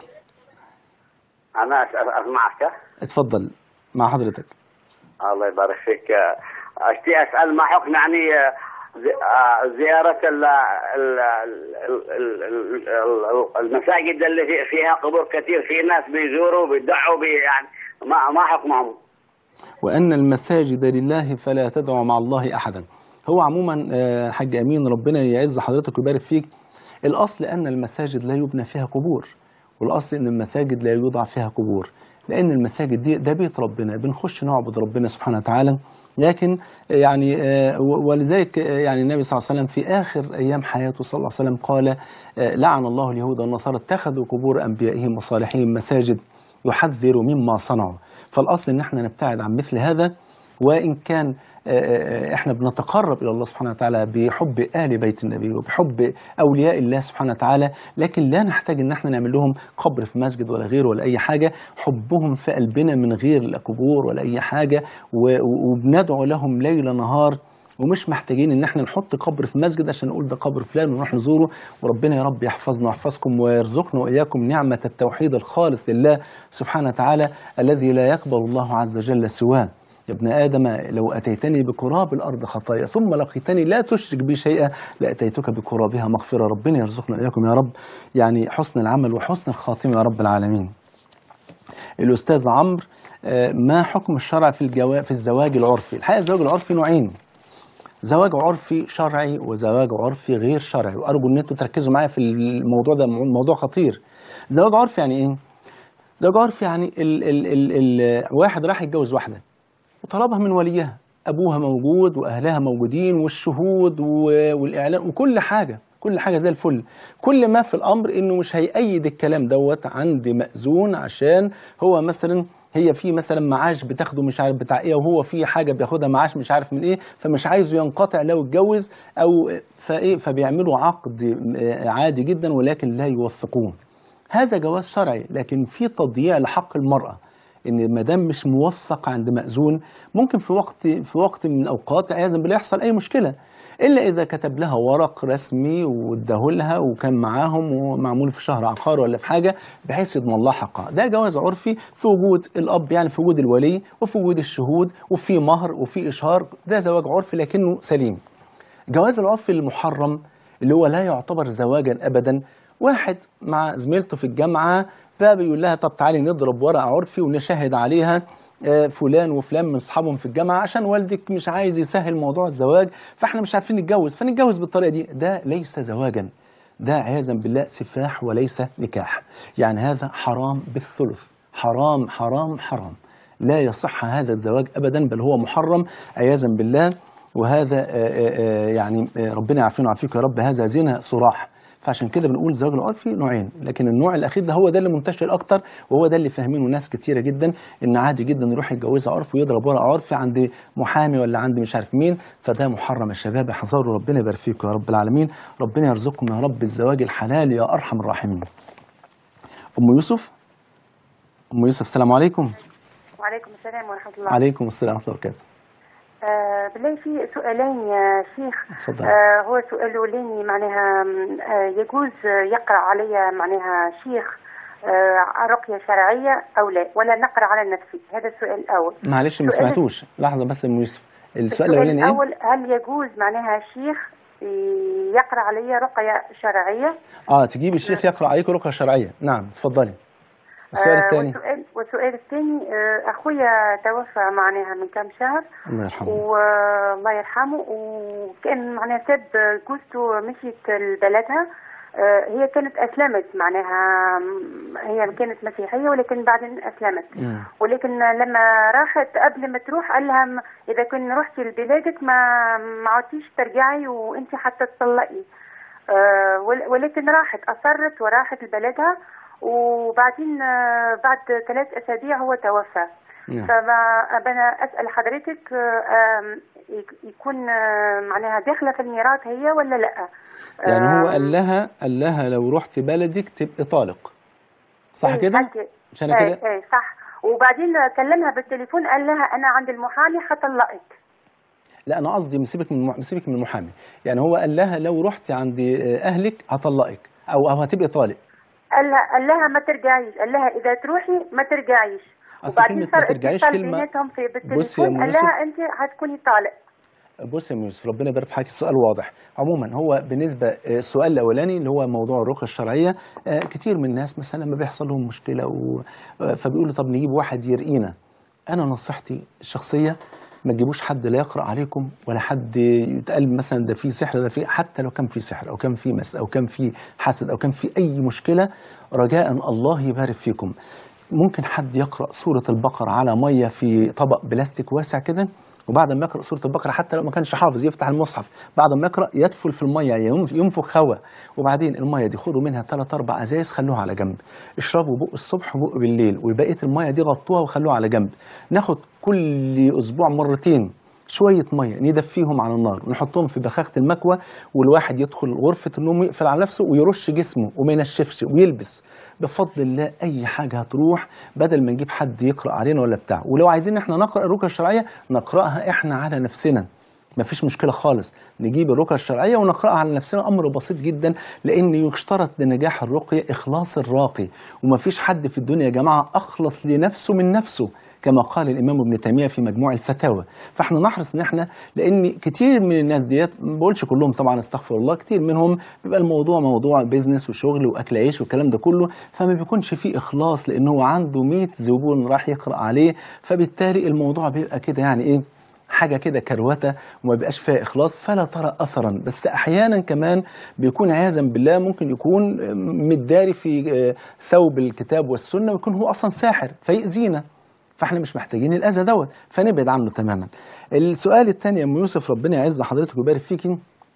أنا أس- أس- أسمعك اتفضل مع حضرتك الله يبارك فيك أشتي أسأل ما حكم يعني آه، زي- آه، زيارة ال- ال- ال- ال- ال- ال- المساجد اللي في- فيها قبور كثير في ناس بيزوروا بيدعوا بي يعني ما ما حكمهم وأن المساجد لله فلا تدعوا مع الله أحدا هو عموما آه، حاج أمين ربنا يعز حضرتك ويبارك فيك الأصل أن المساجد لا يبنى فيها قبور والأصل أن المساجد لا يوضع فيها قبور لأن المساجد دي ده بيت ربنا بنخش نعبد ربنا سبحانه وتعالى لكن يعني آه، و- ولذلك آه، يعني النبي صلى الله عليه وسلم في آخر أيام حياته صلى الله عليه وسلم قال آه، لعن الله اليهود والنصارى اتخذوا قبور أنبيائهم وصالحين مساجد يحذر مما صنعوا فالأصل أن احنا نبتعد عن مثل هذا وإن كان آه، آه، احنا بنتقرب إلى الله سبحانه وتعالى بحب آل بيت النبي وبحب أولياء الله سبحانه وتعالى لكن لا نحتاج إن احنا نعمل لهم قبر في مسجد ولا غيره ولا أي حاجة حبهم في قلبنا من غير لا قبور ولا أي حاجة و- و- وبندعو لهم ليل نهار ومش محتاجين ان احنا نحط قبر في مسجد عشان نقول ده قبر فلان ونروح نزوره وربنا يا رب يحفظنا ويحفظكم ويرزقنا واياكم نعمه التوحيد الخالص لله سبحانه وتعالى الذي لا يقبل الله عز وجل سواه يا ابن آدم لو أتيتني بقراب الأرض خطايا ثم لقيتني لا تشرك بي شيئا لأتيتك بقرابها مغفرة ربنا يرزقنا إياكم يا رب يعني حسن العمل وحسن الخاتمة يا رب العالمين الأستاذ عمرو آه، ما حكم الشرع في الجوا... في الزواج العرفي الحقيقة الزواج العرفي نوعين زواج عرفي شرعي وزواج عرفي غير شرعي وارجو ان انتم تركزوا معايا في الموضوع ده موضوع خطير زواج عرفي يعني ايه زواج عرفي يعني ال ال ال ال واحد راح يتجوز واحده وطلبها من وليها ابوها موجود واهلها موجودين والشهود و- والاعلان وكل حاجه كل حاجه زي الفل كل ما في الامر انه مش هيأيد الكلام دوت عند مأذون عشان هو مثلا هي في مثلا معاش بتاخده مش عارف بتاع ايه وهو في حاجه بياخدها معاش مش عارف من ايه فمش عايزه ينقطع لو اتجوز او فايه فبيعملوا عقد آه، عادي جدا ولكن لا يوثقوه هذا جواز شرعي لكن في تضييع لحق المرأة ان ما دام مش موثق عند مأذون ممكن في وقت في وقت من الاوقات عياذا بالله يحصل اي مشكله الا اذا كتب لها ورق رسمي واداه لها وكان معاهم ومعمول في شهر عقار ولا في حاجه بحيث يضمن لها حقها ده جواز عرفي في وجود الاب يعني في وجود الولي وفي وجود الشهود وفي مهر وفي اشهار ده زواج عرفي لكنه سليم جواز العرف المحرم اللي هو لا يعتبر زواجا ابدا واحد مع زميلته في الجامعه فبيقول لها طب تعالي نضرب ورقه عرفي ونشهد عليها آه، فلان وفلان من اصحابهم في الجامعه عشان والدك مش عايز يسهل موضوع الزواج فاحنا مش عارفين نتجوز فنتجوز بالطريقه دي ده ليس زواجا ده عياذا بالله سفاح وليس نكاح يعني هذا حرام بالثلث حرام حرام حرام لا يصح هذا الزواج ابدا بل هو محرم عياذا بالله وهذا آه، آه، آه، يعني آه، ربنا يعافينا ويعافيك يا رب هذا زنا صراح فعشان كده بنقول الزواج العرفي نوعين لكن النوع الاخير ده هو ده اللي منتشر اكتر وهو ده اللي فاهمينه ناس كتيره جدا ان عادي جدا يروح يتجوزها عرف ويضرب ورقه عرفي عند محامي ولا عند مش عارف مين فده محرم يا شباب احذروا ربنا يبارك فيكم يا رب العالمين ربنا يرزقكم يا رب الزواج الحلال يا ارحم الراحمين ام يوسف ام يوسف السلام عليكم وعليكم السلام ورحمة الله عليكم السلام ورحمه الله وبركاته آه بالله في سؤالين يا شيخ اتفضل. آه هو السؤال الأولاني معناها م، آه يجوز يقرأ علي معناها شيخ آه رقية شرعية أو لا ولا نقرأ على نفسي هذا السؤال الأول معلش ما سؤال- سمعتوش لحظه بس يا ام يوسف السؤال الاولاني ايه الأول هل يجوز معناها شيخ يقرأ علي رقية شرعية اه تجيب الشيخ يقرا عليك رقيه شرعيه نعم اتفضلي السؤال آه، الثاني والسؤال, والسؤال الثاني آه، اخويا توفى معناها من كم شهر الله يرحمه والله يرحمه وكان معناها ساب جوزته مشيت لبلدها آه، هي كانت اسلمت معناها م- هي كانت مسيحيه ولكن بعدين اسلمت مم. ولكن لما راحت قبل ما تروح قال لها م- اذا كن رحتي لبلادك ما ما عدتيش ترجعي وانت حتى تطلقي آه، ول- ولكن راحت اصرت وراحت لبلدها وبعدين آه، بعد ثلاث اسابيع هو توفى نعم. فما أنا أسأل حضرتك آه، آم، يك- يكون آه، معناها داخلة في الميراث هي ولا لا؟ يعني هو آم، قال لها قال لها لو رحت بلدك تبقي طالق صح إيه، كده حكي- مش انا كده ايه ايه صح وبعدين كلمها بالتليفون قال لها أنا عند المحامي حطلقك لا انا قصدي من سيبك من الم- سيبك من المحامي يعني هو قال لها لو رحت عند آه، اهلك هطلقك او او هتبقي طالق قال لها قال لها ما ترجعيش قال لها إذا تروحي ما ترجعيش أصل كلمة ما صار ترجعيش اتصال كلمة- بيناتهم في بصي يا بالتليفون قال منى لها أنت هتكوني طالق بص يا أم يوسف ربنا يبارك في حضرتك السؤال واضح عموما هو بالنسبه آه، السؤال الاولاني اللي هو موضوع الرقيه الشرعيه آه، كتير من الناس مثلا لما بيحصل لهم مشكله و... آه، فبيقولوا طب نجيب واحد يرقينا انا نصيحتي الشخصيه ما تجيبوش حد لا يقرا عليكم ولا حد يتقال مثلا ده في سحر ده في حتى لو كان في سحر او كان في مس او كان في حسد او كان في اي مشكله رجاء الله يبارك فيكم ممكن حد يقرا سوره البقره على ميه في طبق بلاستيك واسع كده وبعد ما يقرا سوره البقره حتى لو ما كانش حافظ يفتح المصحف بعد ما يقرا يدفل في الميه ينف- ينفخ هواء وبعدين الميه دي خدوا منها ثلاث اربع ازايز خلوها على جنب اشربوا بق الصبح وبق بالليل وبقيه الميه دي غطوها وخلوها على جنب ناخد كل اسبوع مرتين شوية مية ندفيهم على النار ونحطهم في بخاخة المكوى والواحد يدخل غرفة النوم يقفل على نفسه ويرش جسمه وما ينشفش ويلبس بفضل الله أي حاجة هتروح بدل ما نجيب حد يقرأ علينا ولا بتاع ولو عايزين احنا نقرأ الرقية الشرعية نقرأها احنا على نفسنا ما فيش مشكلة خالص نجيب الرقية الشرعية ونقرأها على نفسنا أمر بسيط جدا لأن يشترط لنجاح الرقية إخلاص الراقي وما فيش حد في الدنيا يا جماعة أخلص لنفسه من نفسه كما قال الامام ابن تيميه في مجموع الفتاوى فاحنا نحرص ان احنا لان كتير من الناس ديت ما بقولش كلهم طبعا استغفر الله كتير منهم بيبقى الموضوع موضوع بيزنس وشغل واكل عيش والكلام ده كله فما بيكونش فيه اخلاص لان هو عنده 100 زبون راح يقرا عليه فبالتالي الموضوع بيبقى كده يعني ايه حاجه كده كروته وما بيبقاش فيها اخلاص فلا ترى اثرا بس احيانا كمان بيكون عياذا بالله ممكن يكون متداري في آه، ثوب الكتاب والسنه ويكون هو اصلا ساحر فيأذينا فاحنا مش محتاجين الاذى دوت فنبعد عنه تماما السؤال الثاني يا ام يوسف ربنا يعز حضرتك ويبارك فيكي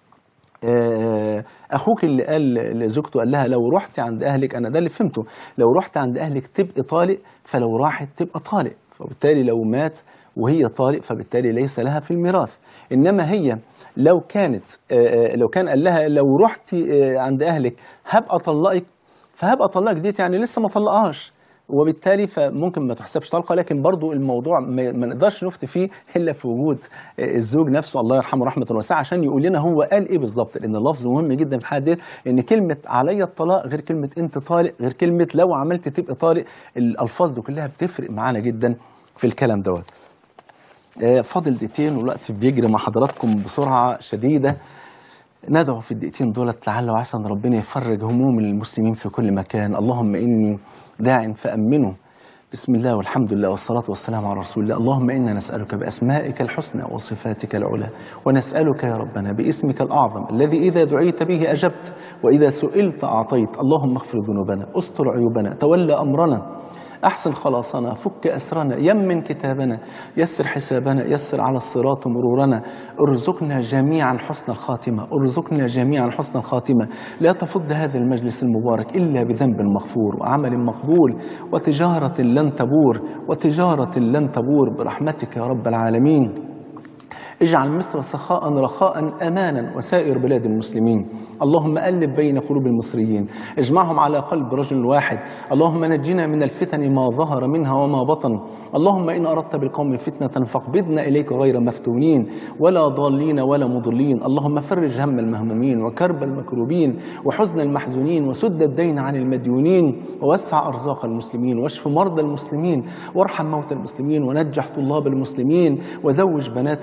آه، اخوك اللي قال لزوجته قال لها لو رحت عند اهلك انا ده اللي فهمته لو رحت عند اهلك تبقى طالق فلو راحت تبقى طالق فبالتالي لو مات وهي طالق فبالتالي ليس لها في الميراث انما هي لو كانت آه، آه، لو كان قال لها لو رحتي آه، عند اهلك هبقى اطلقك فهبقى اطلقك ديت يعني لسه ما طلقهاش وبالتالي فممكن ما تحسبش طلقه لكن برضو الموضوع ما ما نقدرش نفتي فيه الا في وجود الزوج نفسه الله يرحمه رحمه واسعه عشان يقول لنا هو قال ايه بالظبط لان اللفظ مهم جدا في الحاله ديت ان كلمه علي الطلاق غير كلمه انت طالق غير كلمه لو عملت تبقى طالق الالفاظ دي كلها بتفرق معانا جدا في الكلام دوت آه، فاضل دقيقتين والوقت بيجري مع حضراتكم بسرعه شديده ندعو في الدقيقتين دولت لعل وعسى ان ربنا يفرج هموم المسلمين في كل مكان اللهم اني داع فامنه بسم الله والحمد لله والصلاة والسلام على رسول الله اللهم إنا نسألك بأسمائك الحسنى وصفاتك العلى ونسألك يا ربنا باسمك الأعظم الذي إذا دعيت به أجبت وإذا سئلت أعطيت اللهم اغفر ذنوبنا استر عيوبنا تولى أمرنا أحسن خلاصنا فك أسرنا يمن كتابنا يسر حسابنا يسر على الصراط مرورنا ارزقنا جميعا حسن الخاتمة ارزقنا جميعا حسن الخاتمة لا تفض هذا المجلس المبارك إلا بذنب مغفور وعمل مقبول وتجارة لن تبور وتجارة لن تبور برحمتك يا رب العالمين اجعل مصر سخاء رخاء امانا وسائر بلاد المسلمين اللهم الف بين قلوب المصريين اجمعهم على قلب رجل واحد اللهم نجنا من الفتن ما ظهر منها وما بطن اللهم ان اردت بالقوم فتنه فاقبضنا اليك غير مفتونين ولا ضالين ولا مضلين اللهم فرج هم المهمومين وكرب المكروبين وحزن المحزونين وسد الدين عن المديونين ووسع ارزاق المسلمين واشف مرضى المسلمين وارحم موتى المسلمين ونجح طلاب المسلمين وزوج بنات المسلمين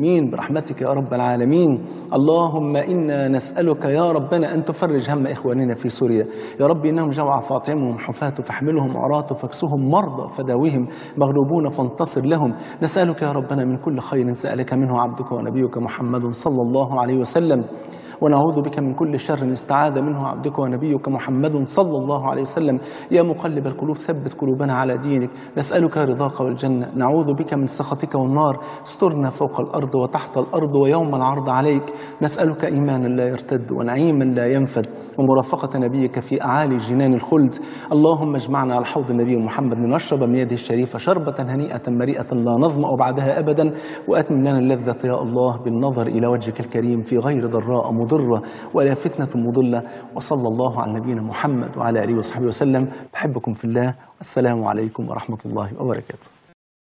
المسلمين برحمتك يا رب العالمين اللهم إنا نسألك يا ربنا أن تفرج هم إخواننا في سوريا يا رب إنهم جوع فاطعمهم حفاة فاحملهم عراة فاكسهم مرضى فداوهم مغلوبون فانتصر لهم نسألك يا ربنا من كل خير سألك منه عبدك ونبيك محمد صلى الله عليه وسلم ونعوذ بك من كل شر استعاذ منه عبدك ونبيك محمد صلى الله عليه وسلم يا مقلب القلوب ثبت قلوبنا على دينك نسألك رضاك والجنة نعوذ بك من سخطك والنار استرنا فوق الأرض وتحت الأرض ويوم العرض عليك نسألك إيمانا لا يرتد ونعيما لا ينفد ومرافقة نبيك في أعالي جنان الخلد اللهم اجمعنا على حوض النبي محمد لنشرب من يده الشريفة شربة هنيئة مريئة لا نظمأ بعدها أبدا وأتم لنا اللذة يا الله بالنظر إلى وجهك الكريم في غير ضراء مضرة ولا فتنة مضلة وصلى الله على نبينا محمد وعلى آله وصحبه وسلم بحبكم في الله السلام عليكم ورحمة الله وبركاته